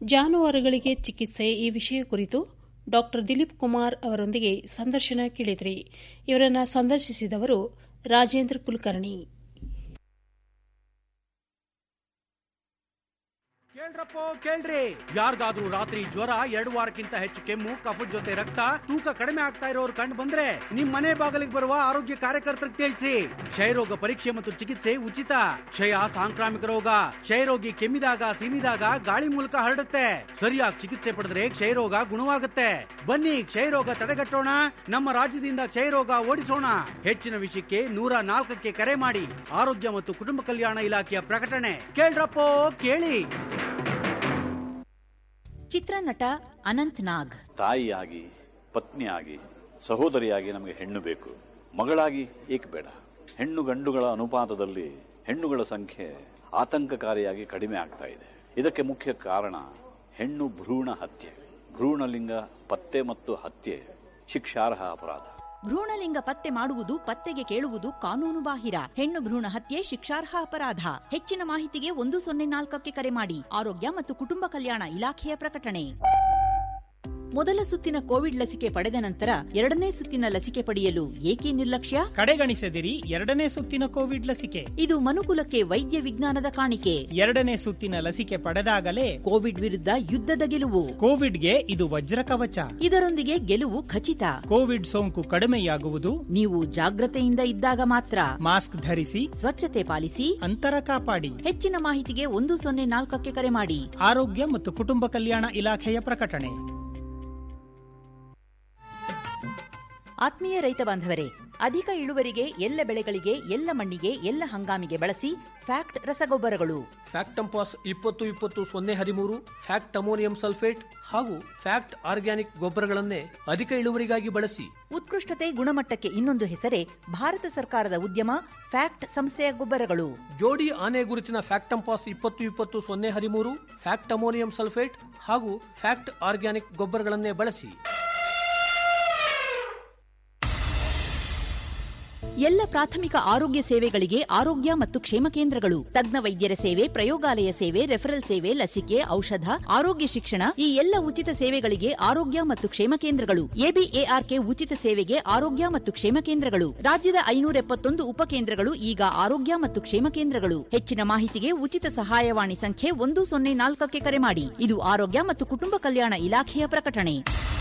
ಜಾನುವಾರುಗಳಿಗೆ ಚಿಕಿತ್ಸೆ ಈ ವಿಷಯ ಕುರಿತು ಡಾಕ್ಟರ್ ದಿಲೀಪ್ ಕುಮಾರ್ ಅವರೊಂದಿಗೆ ಸಂದರ್ಶನ ಕೇಳಿದ್ರಿ ಇವರನ್ನ ಸಂದರ್ಶಿಸಿದವರು ರಾಜೇಂದ್ರ ಕುಲಕರ್ಣಿ ಕೇಳ್ರಪ್ಪೋ ಕೇಳ್ರಿ ಯಾರಿಗಾದ್ರೂ ರಾತ್ರಿ ಜ್ವರ ಎರಡು ವಾರಕ್ಕಿಂತ ಹೆಚ್ಚು ಕೆಮ್ಮು ಕಫದ ಜೊತೆ ರಕ್ತ ತೂಕ ಕಡಿಮೆ ಆಗ್ತಾ ಇರೋರು ಕಂಡು ಬಂದ್ರೆ ನಿಮ್ ಮನೆ ಬಾಗಿಲಿಗೆ ಬರುವ ಆರೋಗ್ಯ ಕಾರ್ಯಕರ್ತರಿಗೆ ತಿಳಿಸಿ ಕ್ಷಯರೋಗ ಪರೀಕ್ಷೆ ಮತ್ತು ಚಿಕಿತ್ಸೆ ಉಚಿತ ಕ್ಷಯ ಸಾಂಕ್ರಾಮಿಕ ರೋಗ ಕ್ಷಯರೋಗಿ ಕೆಮ್ಮಿದಾಗ ಸೀನಿದಾಗ ಗಾಳಿ ಮೂಲಕ ಹರಡುತ್ತೆ ಸರಿಯಾಗಿ ಚಿಕಿತ್ಸೆ ಪಡೆದ್ರೆ ಕ್ಷಯರೋಗ ಗುಣವಾಗುತ್ತೆ ಬನ್ನಿ ಕ್ಷಯರೋಗ ತಡೆಗಟ್ಟೋಣ ನಮ್ಮ ರಾಜ್ಯದಿಂದ ಕ್ಷಯರೋಗ ಓಡಿಸೋಣ ಹೆಚ್ಚಿನ ವಿಷಯಕ್ಕೆ ನೂರ ನಾಲ್ಕಕ್ಕೆ ಕರೆ ಮಾಡಿ ಆರೋಗ್ಯ ಮತ್ತು ಕುಟುಂಬ ಕಲ್ಯಾಣ ಇಲಾಖೆಯ ಪ್ರಕಟಣೆ ಕೇಳ್ರಪ್ಪೋ ಕೇಳಿ ಚಿತ್ರನಟ ಅನಂತ್ ನಾಗ್ ತಾಯಿಯಾಗಿ ಪತ್ನಿಯಾಗಿ ಸಹೋದರಿಯಾಗಿ ನಮಗೆ ಹೆಣ್ಣು ಬೇಕು ಮಗಳಾಗಿ ಏಕೆ ಬೇಡ ಹೆಣ್ಣು ಗಂಡುಗಳ ಅನುಪಾತದಲ್ಲಿ ಹೆಣ್ಣುಗಳ ಸಂಖ್ಯೆ ಆತಂಕಕಾರಿಯಾಗಿ ಕಡಿಮೆ ಆಗ್ತಾ ಇದೆ ಇದಕ್ಕೆ ಮುಖ್ಯ ಕಾರಣ ಹೆಣ್ಣು ಭ್ರೂಣ ಹತ್ಯೆ ಭ್ರೂಣಲಿಂಗ ಪತ್ತೆ ಮತ್ತು ಹತ್ಯೆ ಶಿಕ್ಷಾರ್ಹ ಅಪರಾಧ ಭ್ರೂಣಲಿಂಗ ಪತ್ತೆ ಮಾಡುವುದು ಪತ್ತೆಗೆ ಕೇಳುವುದು ಕಾನೂನು ಬಾಹಿರ ಹೆಣ್ಣು ಭ್ರೂಣ ಹತ್ಯೆ ಶಿಕ್ಷಾರ್ಹ ಅಪರಾಧ ಹೆಚ್ಚಿನ ಮಾಹಿತಿಗೆ ಒಂದು ಸೊನ್ನೆ ನಾಲ್ಕಕ್ಕೆ ಕರೆ ಮಾಡಿ ಆರೋಗ್ಯ ಮತ್ತು ಕುಟುಂಬ ಕಲ್ಯಾಣ ಇಲಾಖೆಯ ಪ್ರಕಟಣೆ ಮೊದಲ ಸುತ್ತಿನ ಕೋವಿಡ್ ಲಸಿಕೆ ಪಡೆದ ನಂತರ ಎರಡನೇ ಸುತ್ತಿನ ಲಸಿಕೆ ಪಡೆಯಲು ಏಕೆ ನಿರ್ಲಕ್ಷ್ಯ ಕಡೆಗಣಿಸದಿರಿ ಎರಡನೇ ಸುತ್ತಿನ ಕೋವಿಡ್ ಲಸಿಕೆ ಇದು ಮನುಕುಲಕ್ಕೆ ವೈದ್ಯ ವಿಜ್ಞಾನದ ಕಾಣಿಕೆ ಎರಡನೇ ಸುತ್ತಿನ ಲಸಿಕೆ ಪಡೆದಾಗಲೇ ಕೋವಿಡ್ ವಿರುದ್ಧ ಯುದ್ಧದ ಗೆಲುವು ಕೋವಿಡ್ಗೆ ಇದು ವಜ್ರ ಕವಚ ಇದರೊಂದಿಗೆ ಗೆಲುವು ಖಚಿತ ಕೋವಿಡ್ ಸೋಂಕು ಕಡಿಮೆಯಾಗುವುದು ನೀವು ಜಾಗ್ರತೆಯಿಂದ ಇದ್ದಾಗ ಮಾತ್ರ ಮಾಸ್ಕ್ ಧರಿಸಿ ಸ್ವಚ್ಛತೆ ಪಾಲಿಸಿ ಅಂತರ ಕಾಪಾಡಿ ಹೆಚ್ಚಿನ ಮಾಹಿತಿಗೆ ಒಂದು ಸೊನ್ನೆ ನಾಲ್ಕಕ್ಕೆ ಕರೆ ಮಾಡಿ ಆರೋಗ್ಯ ಮತ್ತು ಕುಟುಂಬ ಕಲ್ಯಾಣ ಇಲಾಖೆಯ ಪ್ರಕಟಣೆ ಆತ್ಮೀಯ ರೈತ ಬಾಂಧವರೇ ಅಧಿಕ ಇಳುವರಿಗೆ ಎಲ್ಲ ಬೆಳೆಗಳಿಗೆ ಎಲ್ಲ ಮಣ್ಣಿಗೆ ಎಲ್ಲ ಹಂಗಾಮಿಗೆ ಬಳಸಿ ಫ್ಯಾಕ್ಟ್ ರಸಗೊಬ್ಬರಗಳು ಫ್ಯಾಕ್ಟಂಪಾಸ್ ಇಪ್ಪತ್ತು ಇಪ್ಪತ್ತು ಸೊನ್ನೆ ಹದಿಮೂರು ಫ್ಯಾಕ್ಟ್ ಅಮೋನಿಯಂ ಸಲ್ಫೇಟ್ ಹಾಗೂ ಫ್ಯಾಕ್ಟ್ ಆರ್ಗ್ಯಾನಿಕ್ ಗೊಬ್ಬರಗಳನ್ನೇ ಅಧಿಕ ಇಳುವರಿಗಾಗಿ ಬಳಸಿ ಉತ್ಕೃಷ್ಟತೆ ಗುಣಮಟ್ಟಕ್ಕೆ ಇನ್ನೊಂದು ಹೆಸರೇ ಭಾರತ ಸರ್ಕಾರದ ಉದ್ಯಮ ಫ್ಯಾಕ್ಟ್ ಸಂಸ್ಥೆಯ ಗೊಬ್ಬರಗಳು ಜೋಡಿ ಆನೆ ಗುರುತಿನ ಫ್ಯಾಕ್ಟಂಪಾಸ್ ಇಪ್ಪತ್ತು ಇಪ್ಪತ್ತು ಸೊನ್ನೆ ಹದಿಮೂರು ಫ್ಯಾಕ್ಟ್ ಅಮೋನಿಯಂ ಸಲ್ಫೇಟ್ ಹಾಗೂ ಫ್ಯಾಕ್ಟ್ ಆರ್ಗ್ಯಾನಿಕ್ ಗೊಬ್ಬರಗಳನ್ನೇ ಬಳಸಿ ಎಲ್ಲ ಪ್ರಾಥಮಿಕ ಆರೋಗ್ಯ ಸೇವೆಗಳಿಗೆ ಆರೋಗ್ಯ ಮತ್ತು ಕ್ಷೇಮ ಕೇಂದ್ರಗಳು ತಜ್ಞ ವೈದ್ಯರ ಸೇವೆ ಪ್ರಯೋಗಾಲಯ ಸೇವೆ ರೆಫರಲ್ ಸೇವೆ ಲಸಿಕೆ ಔಷಧ ಆರೋಗ್ಯ ಶಿಕ್ಷಣ ಈ ಎಲ್ಲ ಉಚಿತ ಸೇವೆಗಳಿಗೆ ಆರೋಗ್ಯ ಮತ್ತು ಕ್ಷೇಮ ಕೇಂದ್ರಗಳು ಎಬಿಎಆರ್ಕೆ ಉಚಿತ ಸೇವೆಗೆ ಆರೋಗ್ಯ ಮತ್ತು ಕ್ಷೇಮ ಕೇಂದ್ರಗಳು ರಾಜ್ಯದ ಐನೂರ ಎಪ್ಪತ್ತೊಂದು ಉಪಕೇಂದ್ರಗಳು ಈಗ ಆರೋಗ್ಯ ಮತ್ತು ಕ್ಷೇಮ ಕೇಂದ್ರಗಳು ಹೆಚ್ಚಿನ ಮಾಹಿತಿಗೆ ಉಚಿತ ಸಹಾಯವಾಣಿ ಸಂಖ್ಯೆ ಒಂದು ಸೊನ್ನೆ ನಾಲ್ಕಕ್ಕೆ ಕರೆ ಮಾಡಿ ಇದು ಆರೋಗ್ಯ ಮತ್ತು ಕುಟುಂಬ ಕಲ್ಯಾಣ ಇಲಾಖೆಯ ಪ್ರಕಟಣೆ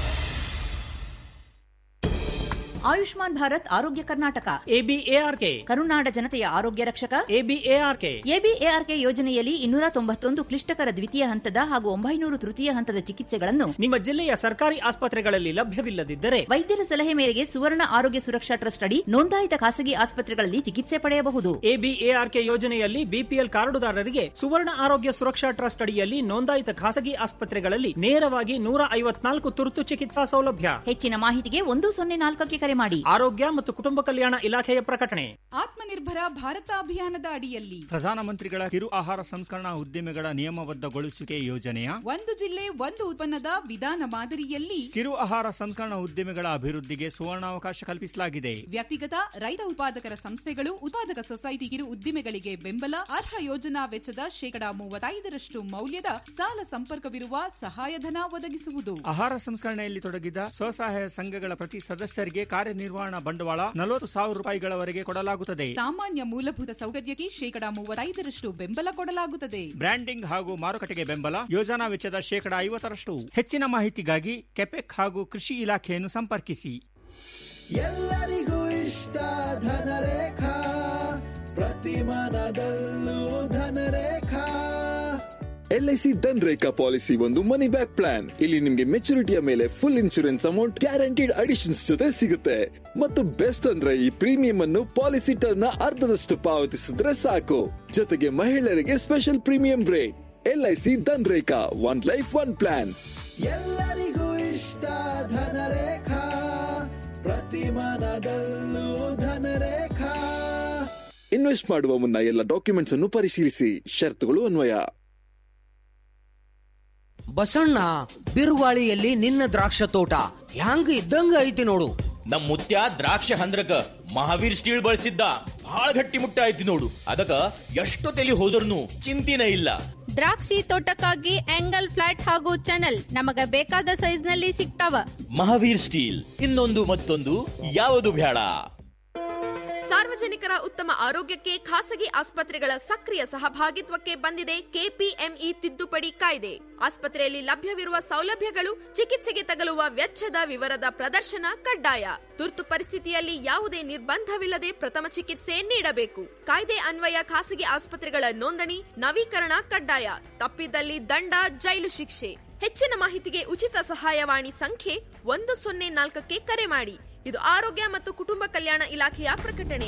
ಆಯುಷ್ಮಾನ್ ಭಾರತ್ ಆರೋಗ್ಯ ಕರ್ನಾಟಕ ಎಬಿಎಆರ್ಕೆ ಕರುನಾಡ ಜನತೆಯ ಆರೋಗ್ಯ ರಕ್ಷಕ ಎಬಿಎಆರ್ಕೆ ಎಬಿಎಆರ್ಕೆ ಯೋಜನೆಯಲ್ಲಿ ಇನ್ನೂರ ತೊಂಬತ್ತೊಂದು ಕ್ಲಿಷ್ಟಕರ ದ್ವಿತೀಯ ಹಂತದ ಹಾಗೂ ಒಂಬೈನೂರು ತೃತೀಯ ಹಂತದ ಚಿಕಿತ್ಸೆಗಳನ್ನು ನಿಮ್ಮ ಜಿಲ್ಲೆಯ ಸರ್ಕಾರಿ ಆಸ್ಪತ್ರೆಗಳಲ್ಲಿ ಲಭ್ಯವಿಲ್ಲದಿದ್ದರೆ ವೈದ್ಯರ ಸಲಹೆ ಮೇರೆಗೆ ಸುವರ್ಣ ಆರೋಗ್ಯ ಸುರಕ್ಷಾ ಟ್ರಸ್ಟ್ ಅಡಿ ನೋಂದಾಯಿತ ಖಾಸಗಿ ಆಸ್ಪತ್ರೆಗಳಲ್ಲಿ ಚಿಕಿತ್ಸೆ ಪಡೆಯಬಹುದು ಎಬಿಎಆರ್ಕೆ ಯೋಜನೆಯಲ್ಲಿ ಬಿಪಿಎಲ್ ಕಾರ್ಡುದಾರರಿಗೆ ಸುವರ್ಣ ಆರೋಗ್ಯ ಸುರಕ್ಷಾ ಟ್ರಸ್ಟ್ ಅಡಿಯಲ್ಲಿ ನೋಂದಾಯಿತ ಖಾಸಗಿ ಆಸ್ಪತ್ರೆಗಳಲ್ಲಿ ನೇರವಾಗಿ ನೂರ ಐವತ್ನಾಲ್ಕು ತುರ್ತು ಚಿಕಿತ್ಸಾ ಸೌಲಭ್ಯ ಹೆಚ್ಚಿನ ಮಾಹಿತಿಗೆ ಒಂದು ಸೊನ್ನೆ ನಾಲ್ಕಕ್ಕೆ ಕರೆ ಮಾಡಿ ಆರೋಗ್ಯ ಮತ್ತು ಕುಟುಂಬ ಕಲ್ಯಾಣ ಇಲಾಖೆಯ ಪ್ರಕಟಣೆ ಆತ್ಮನಿರ್ಭರ ಭಾರತ ಅಭಿಯಾನದ ಅಡಿಯಲ್ಲಿ ಪ್ರಧಾನಮಂತ್ರಿಗಳ ಕಿರು ಆಹಾರ ಸಂಸ್ಕರಣಾ ಉದ್ದಿಮೆಗಳ ನಿಯಮಬದ್ಧಗೊಳಿಸುವಿಕೆ ಯೋಜನೆಯ ಒಂದು ಜಿಲ್ಲೆ ಒಂದು ಉತ್ಪನ್ನದ ವಿಧಾನ ಮಾದರಿಯಲ್ಲಿ ಕಿರು ಆಹಾರ ಸಂಸ್ಕರಣಾ ಉದ್ದಿಮೆಗಳ ಅಭಿವೃದ್ಧಿಗೆ ಸುವರ್ಣಾವಕಾಶ ಕಲ್ಪಿಸಲಾಗಿದೆ ವ್ಯಕ್ತಿಗತ ರೈತ ಉತ್ಪಾದಕರ ಸಂಸ್ಥೆಗಳು ಉತ್ಪಾದಕ ಸೊಸೈಟಿ ಕಿರು ಉದ್ದಿಮೆಗಳಿಗೆ ಬೆಂಬಲ ಅರ್ಹ ಯೋಜನಾ ವೆಚ್ಚದ ಶೇಕಡಾ ಮೂವತ್ತೈದರಷ್ಟು ಮೌಲ್ಯದ ಸಾಲ ಸಂಪರ್ಕವಿರುವ ಸಹಾಯಧನ ಒದಗಿಸುವುದು ಆಹಾರ ಸಂಸ್ಕರಣೆಯಲ್ಲಿ ತೊಡಗಿದ ಸ್ವಸಹಾಯ ಸಂಘಗಳ ಪ್ರತಿ ಸದಸ್ಯರಿಗೆ ಕಾರ್ಯನಿರ್ವಹಣಾ ಬಂಡವಾಳ ನಲವತ್ತು ಸಾವಿರ ರೂಪಾಯಿಗಳವರೆಗೆ ಕೊಡಲಾಗುತ್ತದೆ ಸಾಮಾನ್ಯ ಮೂಲಭೂತ ಸೌಕರ್ಯಕ್ಕೆ ಶೇಕಡಾ ಮೂವತ್ತೈದರಷ್ಟು ಬೆಂಬಲ ಕೊಡಲಾಗುತ್ತದೆ ಬ್ರ್ಯಾಂಡಿಂಗ್ ಹಾಗೂ ಮಾರುಕಟ್ಟೆಗೆ ಬೆಂಬಲ ಯೋಜನಾ ವೆಚ್ಚದ ಶೇಕಡಾ ಐವತ್ತರಷ್ಟು ಹೆಚ್ಚಿನ ಮಾಹಿತಿಗಾಗಿ ಕೆಪೆಕ್ ಹಾಗೂ ಕೃಷಿ ಇಲಾಖೆಯನ್ನು ಸಂಪರ್ಕಿಸಿ ಎಲ್ಲರಿಗೂ ಇಷ್ಟ ಧನರೇಖಾ ಪ್ರತಿ ಮನದಲ್ಲೂ ಧನರೇಖಾ ಎಲ್ಐಸಿ ಧನ್ ರೇಖಾ ಪಾಲಿಸಿ ಒಂದು ಮನಿ ಬ್ಯಾಕ್ ಪ್ಲಾನ್ ಇಲ್ಲಿ ನಿಮ್ಗೆ ಮೆಚುರಿಟಿಯ ಮೇಲೆ full insurance amount guaranteed additions ಜೊತೆ ಸಿಗುತ್ತೆ ಮತ್ತು ಬೆಸ್ಟ್ ಅಂದ್ರೆ ಈ ಪ್ರೀಮಿಯಂ ಅನ್ನು ಪಾಲಿಸಿ ಟರ್ಮ್ ನ ಅರ್ಧದಷ್ಟು ಪಾವತಿಸಿದ್ರೆ ಸಾಕು ಜೊತೆಗೆ ಮಹಿಳೆಯರಿಗೆ special premium rate LIC Dhan Rekha one life one plan ಎಲ್ಲರಿಗೂ ಇಷ್ಟ ಧನರೇಖಾ ಪ್ರತಿ ಮನದಲ್ಲೂ ಧನರೇಖಾ ಇನ್ವೆಸ್ಟ್ ಮಾಡುವ ಮುನ್ನ ಎಲ್ಲ ಡಾಕ್ಯುಮೆಂಟ್ಸ್ ಅನ್ನು ಪರಿಶೀಲಿಸಿ ಷರತ್ತುಗಳು ಅನ್ವಯ ಬಸಣ್ಣ ಬಿರುಗಾಳಿಯಲ್ಲಿ ನಿನ್ನ ದ್ರಾಕ್ಷ ತೋಟ ಹ್ಯಾಂಗ ಇದ್ದಂಗ ಐತಿ ನೋಡು ನಮ್ ಮುತ್ಯ ದ್ರಾಕ್ಷ ಹಂದ್ರಕ ಮಹಾವೀರ್ ಸ್ಟೀಲ್ ಬಳಸಿದ್ದ ಬಹಳ ಗಟ್ಟಿ ಮುಟ್ಟ ಐತಿ ನೋಡು ಅದಕ್ಕ ಎಷ್ಟು ತಲಿ ಹೋದ್ರೂ ಚಿಂತಿನ ಇಲ್ಲ ದ್ರಾಕ್ಷಿ ತೋಟಕ್ಕಾಗಿ ಆಂಗಲ್ ಫ್ಲಾಟ್ ಹಾಗೂ ಚಾನಲ್ ನಮಗ ಬೇಕಾದ ಸೈಜ್ ನಲ್ಲಿ ಸಿಗ್ತಾವ ಮಹಾವೀರ್ ಸ್ಟೀಲ್ ಇನ್ನೊಂದು ಮತ್ತೊಂದು ಯಾವುದು ಬೇಡ ಸಾರ್ವಜನಿಕರ ಉತ್ತಮ ಆರೋಗ್ಯಕ್ಕೆ ಖಾಸಗಿ ಆಸ್ಪತ್ರೆಗಳ ಸಕ್ರಿಯ ಸಹಭಾಗಿತ್ವಕ್ಕೆ ಬಂದಿದೆ ಕೆಪಿಎಂಇ ತಿದ್ದುಪಡಿ ಕಾಯ್ದೆ ಆಸ್ಪತ್ರೆಯಲ್ಲಿ ಲಭ್ಯವಿರುವ ಸೌಲಭ್ಯಗಳು ಚಿಕಿತ್ಸೆಗೆ ತಗಲುವ ವೆಚ್ಚದ ವಿವರದ ಪ್ರದರ್ಶನ ಕಡ್ಡಾಯ ತುರ್ತು ಪರಿಸ್ಥಿತಿಯಲ್ಲಿ ಯಾವುದೇ ನಿರ್ಬಂಧವಿಲ್ಲದೆ ಪ್ರಥಮ ಚಿಕಿತ್ಸೆ ನೀಡಬೇಕು ಕಾಯ್ದೆ ಅನ್ವಯ ಖಾಸಗಿ ಆಸ್ಪತ್ರೆಗಳ ನೋಂದಣಿ ನವೀಕರಣ ಕಡ್ಡಾಯ ತಪ್ಪಿದಲ್ಲಿ ದಂಡ ಜೈಲು ಶಿಕ್ಷೆ ಹೆಚ್ಚಿನ ಮಾಹಿತಿಗೆ ಉಚಿತ ಸಹಾಯವಾಣಿ ಸಂಖ್ಯೆ ಒಂದು ಸೊನ್ನೆ ನಾಲ್ಕಕ್ಕೆ ಕರೆ ಮಾಡಿ ಇದು ಆರೋಗ್ಯ ಮತ್ತು ಕುಟುಂಬ ಕಲ್ಯಾಣ ಇಲಾಖೆಯ ಪ್ರಕಟಣೆ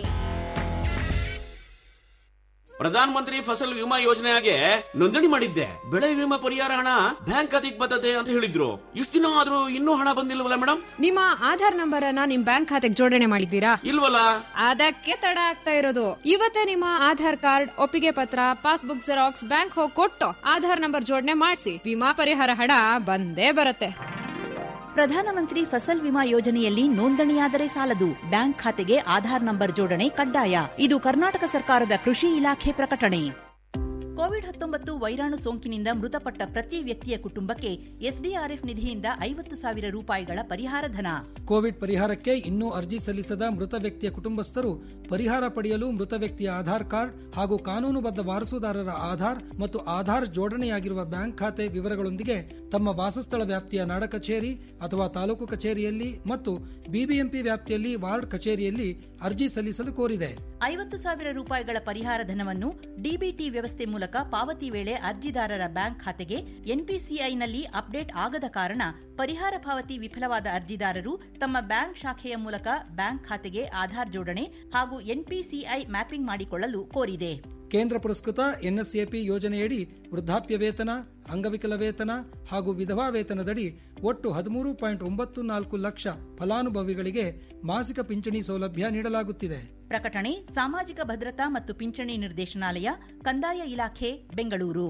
ಪ್ರಧಾನ ಮಂತ್ರಿ ಫಸಲ್ ವಿಮಾ ಯೋಜನೆಗೆ ನೋಂದಣಿ ಮಾಡಿದ್ದೆ ಬೆಳೆ ವಿಮಾ ಪರಿಹಾರ ಹಣ ಬ್ಯಾಂಕ್ ಖಾತೆಗೆ ಬರ್ತದೆ ಅಂತ ಹೇಳಿದ್ರು ಇಷ್ಟು ದಿನ ಆದ್ರೂ ಇನ್ನೂ ಹಣ ಬಂದಿಲ್ವಲ್ಲ ಮೇಡಮ್ ನಿಮ್ಮ ಆಧಾರ್ ನಂಬರ್ ಅನ್ನ ನಿಮ್ ಬ್ಯಾಂಕ್ ಖಾತೆಗೆ ಜೋಡಣೆ ಮಾಡಿದ್ದೀರಾ ಇಲ್ವಲ್ಲ ಅದಕ್ಕೆ ತಡ ಆಗ್ತಾ ಇರೋದು ಇವತ್ತೇ ನಿಮ್ಮ ಆಧಾರ್ ಕಾರ್ಡ್ ಒಪ್ಪಿಗೆ ಪತ್ರ ಪಾಸ್ಬುಕ್ ಜೆರಾಕ್ಸ್ ಬ್ಯಾಂಕ್ ಹೋಗಿ ಕೊಟ್ಟು ಆಧಾರ್ ನಂಬರ್ ಜೋಡಣೆ ಮಾಡಿಸಿ ವಿಮಾ ಪರಿಹಾರ ಹಣ ಬಂದೇ ಬರುತ್ತೆ ಪ್ರಧಾನಮಂತ್ರಿ ಫಸಲ್ ವಿಮಾ ಯೋಜನೆಯಲ್ಲಿ ನೋಂದಣಿಯಾದರೆ ಸಾಲದು ಬ್ಯಾಂಕ್ ಖಾತೆಗೆ ಆಧಾರ್ ನಂಬರ್ ಜೋಡಣೆ ಕಡ್ಡಾಯ ಇದು ಕರ್ನಾಟಕ ಸರ್ಕಾರದ ಕೃಷಿ ಇಲಾಖೆ ಪ್ರಕಟಣೆ ಕೋವಿಡ್ ಹತ್ತೊಂಬತ್ತು ವೈರಾಣು ಸೋಂಕಿನಿಂದ ಮೃತಪಟ್ಟ ಪ್ರತಿ ವ್ಯಕ್ತಿಯ ಕುಟುಂಬಕ್ಕೆ ಎಸ್ಡಿಆರ್ಎಫ್ ನಿಧಿಯಿಂದ ಐವತ್ತು ಸಾವಿರ ರೂಪಾಯಿಗಳ ಪರಿಹಾರ ಧನ ಕೋವಿಡ್ ಪರಿಹಾರಕ್ಕೆ ಇನ್ನೂ ಅರ್ಜಿ ಸಲ್ಲಿಸದ ಮೃತ ವ್ಯಕ್ತಿಯ ಕುಟುಂಬಸ್ಥರು ಪರಿಹಾರ ಪಡೆಯಲು ಮೃತ ವ್ಯಕ್ತಿಯ ಆಧಾರ್ ಕಾರ್ಡ್ ಹಾಗೂ ಕಾನೂನುಬದ್ಧ ವಾರಸುದಾರರ ಆಧಾರ್ ಮತ್ತು ಆಧಾರ್ ಜೋಡಣೆಯಾಗಿರುವ ಬ್ಯಾಂಕ್ ಖಾತೆ ವಿವರಗಳೊಂದಿಗೆ ತಮ್ಮ ವಾಸಸ್ಥಳ ವ್ಯಾಪ್ತಿಯ ನಾಡ ಕಚೇರಿ ಅಥವಾ ತಾಲೂಕು ಕಚೇರಿಯಲ್ಲಿ ಮತ್ತು ಬಿಬಿಎಂಪಿ ವ್ಯಾಪ್ತಿಯಲ್ಲಿ ವಾರ್ಡ್ ಕಚೇರಿಯಲ್ಲಿ ಅರ್ಜಿ ಸಲ್ಲಿಸಲು ಕೋರಿದೆ ಐವತ್ತು ಸಾವಿರ ರೂಪಾಯಿಗಳ ಪರಿಹಾರ ಧನವನ್ನು ಡಿಬಿಟಿ ವ್ಯವಸ್ಥೆ ಮೂಲಕ ಪಾವತಿ ವೇಳೆ ಅರ್ಜಿದಾರರ ಬ್ಯಾಂಕ್ ಖಾತೆಗೆ ಎನ್ಪಿಸಿಐನಲ್ಲಿ ಅಪ್ಡೇಟ್ ಆಗದ ಕಾರಣ ಪರಿಹಾರ ಪಾವತಿ ವಿಫಲವಾದ ಅರ್ಜಿದಾರರು ತಮ್ಮ ಬ್ಯಾಂಕ್ ಶಾಖೆಯ ಮೂಲಕ ಬ್ಯಾಂಕ್ ಖಾತೆಗೆ ಆಧಾರ್ ಜೋಡಣೆ ಹಾಗೂ ಎನ್ಪಿಸಿಐ ಮ್ಯಾಪಿಂಗ್ ಮಾಡಿಕೊಳ್ಳಲು ಕೋರಿದೆ ಕೇಂದ್ರ ಪುರಸ್ಕೃತ ಎನ್ಎಸ್ಎಪಿ ಯೋಜನೆಯಡಿ ವೃದ್ಧಾಪ್ಯ ವೇತನ ಅಂಗವಿಕಲ ವೇತನ ಹಾಗೂ ವಿಧವಾ ವೇತನದಡಿ ಒಟ್ಟು ಹದಿಮೂರು ಪಾಯಿಂಟ್ ಒಂಬತ್ತು ನಾಲ್ಕು ಲಕ್ಷ ಫಲಾನುಭವಿಗಳಿಗೆ ಮಾಸಿಕ ಪಿಂಚಣಿ ಸೌಲಭ್ಯ ನೀಡಲಾಗುತ್ತಿದೆ ಪ್ರಕಟಣೆ ಸಾಮಾಜಿಕ ಭದ್ರತಾ ಮತ್ತು ಪಿಂಚಣಿ ನಿರ್ದೇಶನಾಲಯ ಕಂದಾಯ ಇಲಾಖೆ ಬೆಂಗಳೂರು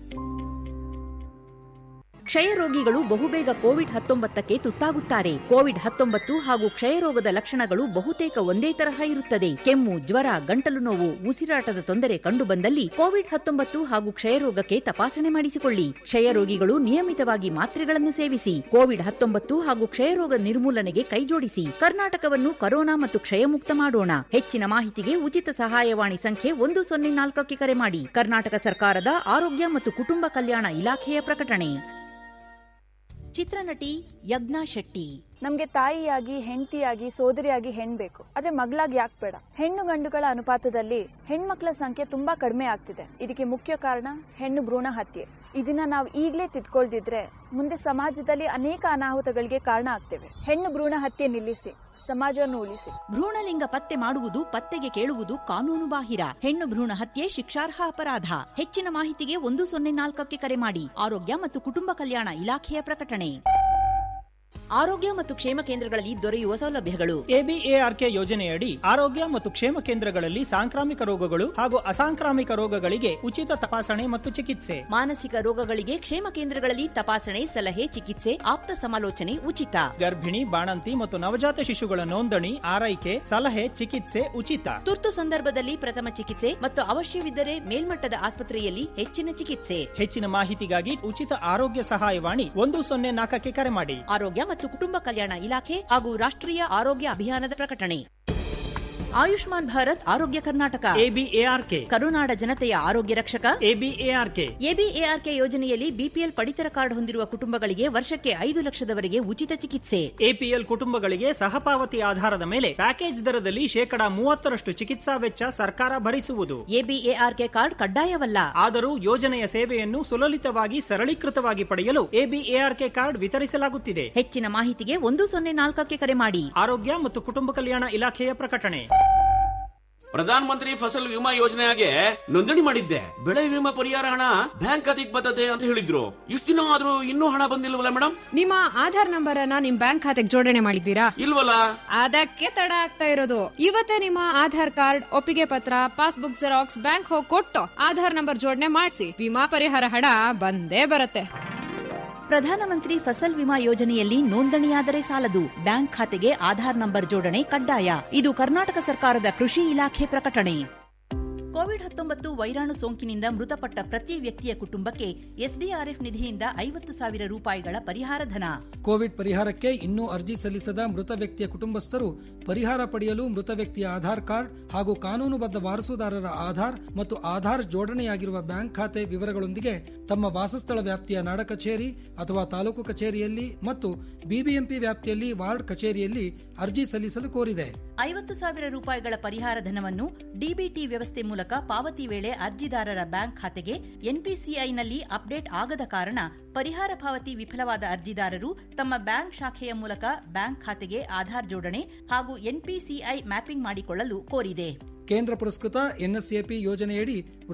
ಕ್ಷಯ ರೋಗಿಗಳು ಬಹುಬೇಗ ಕೋವಿಡ್ ಹತ್ತೊಂಬತ್ತಕ್ಕೆ ತುತ್ತಾಗುತ್ತಾರೆ ಕೋವಿಡ್ ಹತ್ತೊಂಬತ್ತು ಹಾಗೂ ಕ್ಷಯರೋಗದ ಲಕ್ಷಣಗಳು ಬಹುತೇಕ ಒಂದೇ ತರಹ ಇರುತ್ತದೆ ಕೆಮ್ಮು ಜ್ವರ ಗಂಟಲು ನೋವು ಉಸಿರಾಟದ ತೊಂದರೆ ಕಂಡುಬಂದಲ್ಲಿ ಕೋವಿಡ್ ಹತ್ತೊಂಬತ್ತು ಹಾಗೂ ಕ್ಷಯರೋಗಕ್ಕೆ ತಪಾಸಣೆ ಮಾಡಿಸಿಕೊಳ್ಳಿ ಕ್ಷಯ ರೋಗಿಗಳು ನಿಯಮಿತವಾಗಿ ಮಾತ್ರೆಗಳನ್ನು ಸೇವಿಸಿ ಕೋವಿಡ್ ಹತ್ತೊಂಬತ್ತು ಹಾಗೂ ಕ್ಷಯರೋಗ ನಿರ್ಮೂಲನೆಗೆ ಕೈಜೋಡಿಸಿ ಕರ್ನಾಟಕವನ್ನು ಕರೋನಾ ಮತ್ತು ಕ್ಷಯಮುಕ್ತ ಮಾಡೋಣ ಹೆಚ್ಚಿನ ಮಾಹಿತಿಗೆ ಉಚಿತ ಸಹಾಯವಾಣಿ ಸಂಖ್ಯೆ ಒಂದು ಸೊನ್ನೆ ನಾಲ್ಕಕ್ಕೆ ಕರೆ ಮಾಡಿ ಕರ್ನಾಟಕ ಸರ್ಕಾರದ ಆರೋಗ್ಯ ಮತ್ತು ಕುಟುಂಬ ಕಲ್ಯಾಣ ಇಲಾಖೆಯ ಪ್ರಕಟಣೆ ಚಿತ್ರನಟಿ ಯಜ್ಞಾ ಶೆಟ್ಟಿ ನಮ್ಗೆ ತಾಯಿಯಾಗಿ ಹೆಂಡತಿಯಾಗಿ ಸೋದರಿಯಾಗಿ ಹೆಣ್ ಬೇಕು ಆದ್ರೆ ಮಗಳಾಗಿ ಯಾಕೆ ಬೇಡ ಹೆಣ್ಣು ಗಂಡುಗಳ ಅನುಪಾತದಲ್ಲಿ ಹೆಣ್ಮಕ್ಳ ಸಂಖ್ಯೆ ತುಂಬಾ ಕಡಿಮೆ ಆಗ್ತಿದೆ ಇದಕ್ಕೆ ಮುಖ್ಯ ಕಾರಣ ಹೆಣ್ಣು ಭ್ರೂಣ ಹತ್ಯೆ ಇದನ್ನ ನಾವು ಈಗಲೇ ತಿದ್ಕೊಳ್ದಿದ್ರೆ ಮುಂದೆ ಸಮಾಜದಲ್ಲಿ ಅನೇಕ ಅನಾಹುತಗಳಿಗೆ ಕಾರಣ ಆಗ್ತೇವೆ ಹೆಣ್ಣು ಭ್ರೂಣ ಹತ್ಯೆ ನಿಲ್ಲಿಸಿ ಸಮಾಜವನ್ನು ಉಳಿಸಿ ಭ್ರೂಣಲಿಂಗ ಪತ್ತೆ ಮಾಡುವುದು ಪತ್ತೆಗೆ ಕೇಳುವುದು ಕಾನೂನು ಬಾಹಿರ ಹೆಣ್ಣು ಭ್ರೂಣ ಹತ್ಯೆ ಶಿಕ್ಷಾರ್ಹ ಅಪರಾಧ ಹೆಚ್ಚಿನ ಮಾಹಿತಿಗೆ ಒಂದು ಸೊನ್ನೆ ನಾಲ್ಕಕ್ಕೆ ಕರೆ ಮಾಡಿ ಆರೋಗ್ಯ ಮತ್ತು ಕುಟುಂಬ ಕಲ್ಯಾಣ ಇಲಾಖೆಯ ಪ್ರಕಟಣೆ ಆರೋಗ್ಯ ಮತ್ತು ಕ್ಷೇಮ ಕೇಂದ್ರಗಳಲ್ಲಿ ದೊರೆಯುವ ಸೌಲಭ್ಯಗಳು ಎಬಿಎಆರ್ಕೆ ಯೋಜನೆಯಡಿ ಆರೋಗ್ಯ ಮತ್ತು ಕ್ಷೇಮ ಕೇಂದ್ರಗಳಲ್ಲಿ ಸಾಂಕ್ರಾಮಿಕ ರೋಗಗಳು ಹಾಗೂ ಅಸಾಂಕ್ರಾಮಿಕ ರೋಗಗಳಿಗೆ ಉಚಿತ ತಪಾಸಣೆ ಮತ್ತು ಚಿಕಿತ್ಸೆ ಮಾನಸಿಕ ರೋಗಗಳಿಗೆ ಕ್ಷೇಮ ಕೇಂದ್ರಗಳಲ್ಲಿ ತಪಾಸಣೆ ಸಲಹೆ ಚಿಕಿತ್ಸೆ ಆಪ್ತ ಸಮಾಲೋಚನೆ ಉಚಿತ ಗರ್ಭಿಣಿ ಬಾಣಂತಿ ಮತ್ತು ನವಜಾತ ಶಿಶುಗಳ ನೋಂದಣಿ ಆರೈಕೆ ಸಲಹೆ ಚಿಕಿತ್ಸೆ ಉಚಿತ ತುರ್ತು ಸಂದರ್ಭದಲ್ಲಿ ಪ್ರಥಮ ಚಿಕಿತ್ಸೆ ಮತ್ತು ಅವಶ್ಯವಿದ್ದರೆ ಮೇಲ್ಮಟ್ಟದ ಆಸ್ಪತ್ರೆಯಲ್ಲಿ ಹೆಚ್ಚಿನ ಚಿಕಿತ್ಸೆ ಹೆಚ್ಚಿನ ಮಾಹಿತಿಗಾಗಿ ಉಚಿತ ಆರೋಗ್ಯ ಸಹಾಯವಾಣಿ ಒಂದು ಸೊನ್ನೆ ನಾಲ್ಕಕ್ಕೆ ಕರೆ ಮಾಡಿ ಆರೋಗ್ಯ ಮತ್ತು ಕುಟುಂಬ ಕಲ್ಯಾಣ ಇಲಾಖೆ ಹಾಗೂ ರಾಷ್ಟ್ರೀಯ ಆರೋಗ್ಯ ಅಭಿಯಾನದ ಪ್ರಕಟಣೆ ಆಯುಷ್ಮಾನ್ ಭಾರತ್ ಆರೋಗ್ಯ ಕರ್ನಾಟಕ ಎಬಿಎಆರ್ಕೆ ಕರುನಾಡ ಜನತೆಯ ಆರೋಗ್ಯ ರಕ್ಷಕ ಎಬಿಎಆರ್ಕೆ ಎಬಿಎಆರ್ಕೆ ಯೋಜನೆಯಲ್ಲಿ ಬಿಪಿಎಲ್ ಪಡಿತರ ಕಾರ್ಡ್ ಹೊಂದಿರುವ ಕುಟುಂಬಗಳಿಗೆ ವರ್ಷಕ್ಕೆ ಐದು ಲಕ್ಷದವರೆಗೆ ಉಚಿತ ಚಿಕಿತ್ಸೆ ಎಪಿಎಲ್ ಕುಟುಂಬಗಳಿಗೆ ಸಹಪಾವತಿ ಆಧಾರದ ಮೇಲೆ ಪ್ಯಾಕೇಜ್ ದರದಲ್ಲಿ ಶೇಕಡಾ ಮೂವತ್ತರಷ್ಟು ಚಿಕಿತ್ಸಾ ವೆಚ್ಚ ಸರ್ಕಾರ ಭರಿಸುವುದು ಎಬಿಎಆರ್ಕೆ ಕಾರ್ಡ್ ಕಡ್ಡಾಯವಲ್ಲ ಆದರೂ ಯೋಜನೆಯ ಸೇವೆಯನ್ನು ಸುಲಲಿತವಾಗಿ ಸರಳೀಕೃತವಾಗಿ ಪಡೆಯಲು ಎಬಿಎಆರ್ಕೆ ಕಾರ್ಡ್ ವಿತರಿಸಲಾಗುತ್ತಿದೆ ಹೆಚ್ಚಿನ ಮಾಹಿತಿಗೆ ಒಂದು ಸೊನ್ನೆ ನಾಲ್ಕಕ್ಕೆ ಕರೆ ಮಾಡಿ ಆರೋಗ್ಯ ಮತ್ತು ಕುಟುಂಬ ಕಲ್ಯಾಣ ಇಲಾಖೆಯ ಪ್ರಕಟಣೆ ಪ್ರಧಾನ ಮಂತ್ರಿ ಫಸಲ್ ವಿಮಾ ಯೋಜನೆಗೆ ನೋಂದಣಿ ಮಾಡಿದ್ದೆ ಬೆಳೆ ವಿಮಾ ಪರಿಹಾರ ಹಣ ಬ್ಯಾಂಕ್ ಖಾತೆಗೆ ಬರ್ತದೆ ಅಂತ ಹೇಳಿದ್ರು ಇಷ್ಟು ದಿನ ಆದ್ರೂ ಇನ್ನೂ ಹಣ ಬಂದಿಲ್ವಲ್ಲ ಮೇಡಮ್ ನಿಮ್ಮ ಆಧಾರ್ ನಂಬರ್ ಅನ್ನ ನಿಮ್ ಬ್ಯಾಂಕ್ ಖಾತೆಗೆ ಜೋಡಣೆ ಮಾಡಿದ್ದೀರಾ ಇಲ್ವಲ್ಲ ಅದಕ್ಕೆ ತಡ ಆಗ್ತಾ ಇರೋದು ಇವತ್ತೇ ನಿಮ್ಮ ಆಧಾರ್ ಕಾರ್ಡ್ ಒಪ್ಪಿಗೆ ಪತ್ರ ಪಾಸ್ಬುಕ್ ಜೆರಾಕ್ಸ್ ಬ್ಯಾಂಕ್ ಹೋಗಿ ಕೊಟ್ಟು ಆಧಾರ್ ನಂಬರ್ ಜೋಡಣೆ ಮಾಡಿಸಿ ವಿಮಾ ಪರಿಹಾರ ಹಣ ಬಂದೇ ಬರುತ್ತೆ ಪ್ರಧಾನಮಂತ್ರಿ ಫಸಲ್ ವಿಮಾ ಯೋಜನೆಯಲ್ಲಿ ನೋಂದಣಿಯಾದರೆ ಸಾಲದು ಬ್ಯಾಂಕ್ ಖಾತೆಗೆ ಆಧಾರ್ ನಂಬರ್ ಜೋಡಣೆ ಕಡ್ಡಾಯ ಇದು ಕರ್ನಾಟಕ ಸರ್ಕಾರದ ಕೃಷಿ ಇಲಾಖೆ ಪ್ರಕಟಣೆ ಕೋವಿಡ್ ಹತ್ತೊಂಬತ್ತು ವೈರಾಣು ಸೋಂಕಿನಿಂದ ಮೃತಪಟ್ಟ ಪ್ರತಿ ವ್ಯಕ್ತಿಯ ಕುಟುಂಬಕ್ಕೆ ಎಸ್ಡಿಆರ್ಎಫ್ ನಿಧಿಯಿಂದ ಐವತ್ತು ಸಾವಿರ ರೂಪಾಯಿಗಳ ಪರಿಹಾರ ಧನ ಕೋವಿಡ್ ಪರಿಹಾರಕ್ಕೆ ಇನ್ನೂ ಅರ್ಜಿ ಸಲ್ಲಿಸದ ಮೃತ ವ್ಯಕ್ತಿಯ ಕುಟುಂಬಸ್ಥರು ಪರಿಹಾರ ಪಡೆಯಲು ಮೃತ ವ್ಯಕ್ತಿಯ ಆಧಾರ್ ಕಾರ್ಡ್ ಹಾಗೂ ಕಾನೂನುಬದ್ಧ ವಾರಸುದಾರರ ಆಧಾರ್ ಮತ್ತು ಆಧಾರ್ ಜೋಡಣೆಯಾಗಿರುವ ಬ್ಯಾಂಕ್ ಖಾತೆ ವಿವರಗಳೊಂದಿಗೆ ತಮ್ಮ ವಾಸಸ್ಥಳ ವ್ಯಾಪ್ತಿಯ ನಾಡ ಕಚೇರಿ ಅಥವಾ ತಾಲೂಕು ಕಚೇರಿಯಲ್ಲಿ ಮತ್ತು ಬಿಬಿಎಂಪಿ ವ್ಯಾಪ್ತಿಯಲ್ಲಿ ವಾರ್ಡ್ ಕಚೇರಿಯಲ್ಲಿ ಅರ್ಜಿ ಸಲ್ಲಿಸಲು ಕೋರಿದೆ ಐವತ್ತು ಸಾವಿರ ರೂಪಾಯಿಗಳ ಪರಿಹಾರ ಧನವನ್ನು ಡಿಬಿಟಿ ವ್ಯವಸ್ಥೆ ಮೂಲಕ ಪಾವತಿ ವೇಳೆ ಅರ್ಜಿದಾರರ ಬ್ಯಾಂಕ್ ಖಾತೆಗೆ ಎನ್ಪಿಸಿಐನಲ್ಲಿ ಅಪ್ಡೇಟ್ ಆಗದ ಕಾರಣ ಪರಿಹಾರ ಪಾವತಿ ವಿಫಲವಾದ ಅರ್ಜಿದಾರರು ತಮ್ಮ ಬ್ಯಾಂಕ್ ಶಾಖೆಯ ಮೂಲಕ ಬ್ಯಾಂಕ್ ಖಾತೆಗೆ ಆಧಾರ್ ಜೋಡಣೆ ಹಾಗೂ ಎನ್ಪಿಸಿಐ ಮ್ಯಾಪಿಂಗ್ ಮಾಡಿಕೊಳ್ಳಲು ಕೋರಿದೆ ಕೇಂದ್ರ ಪುರಸ್ಕೃತ ಎನ್ಎಸ್ಎಪಿ ಯೋಜನೆಯಡಿ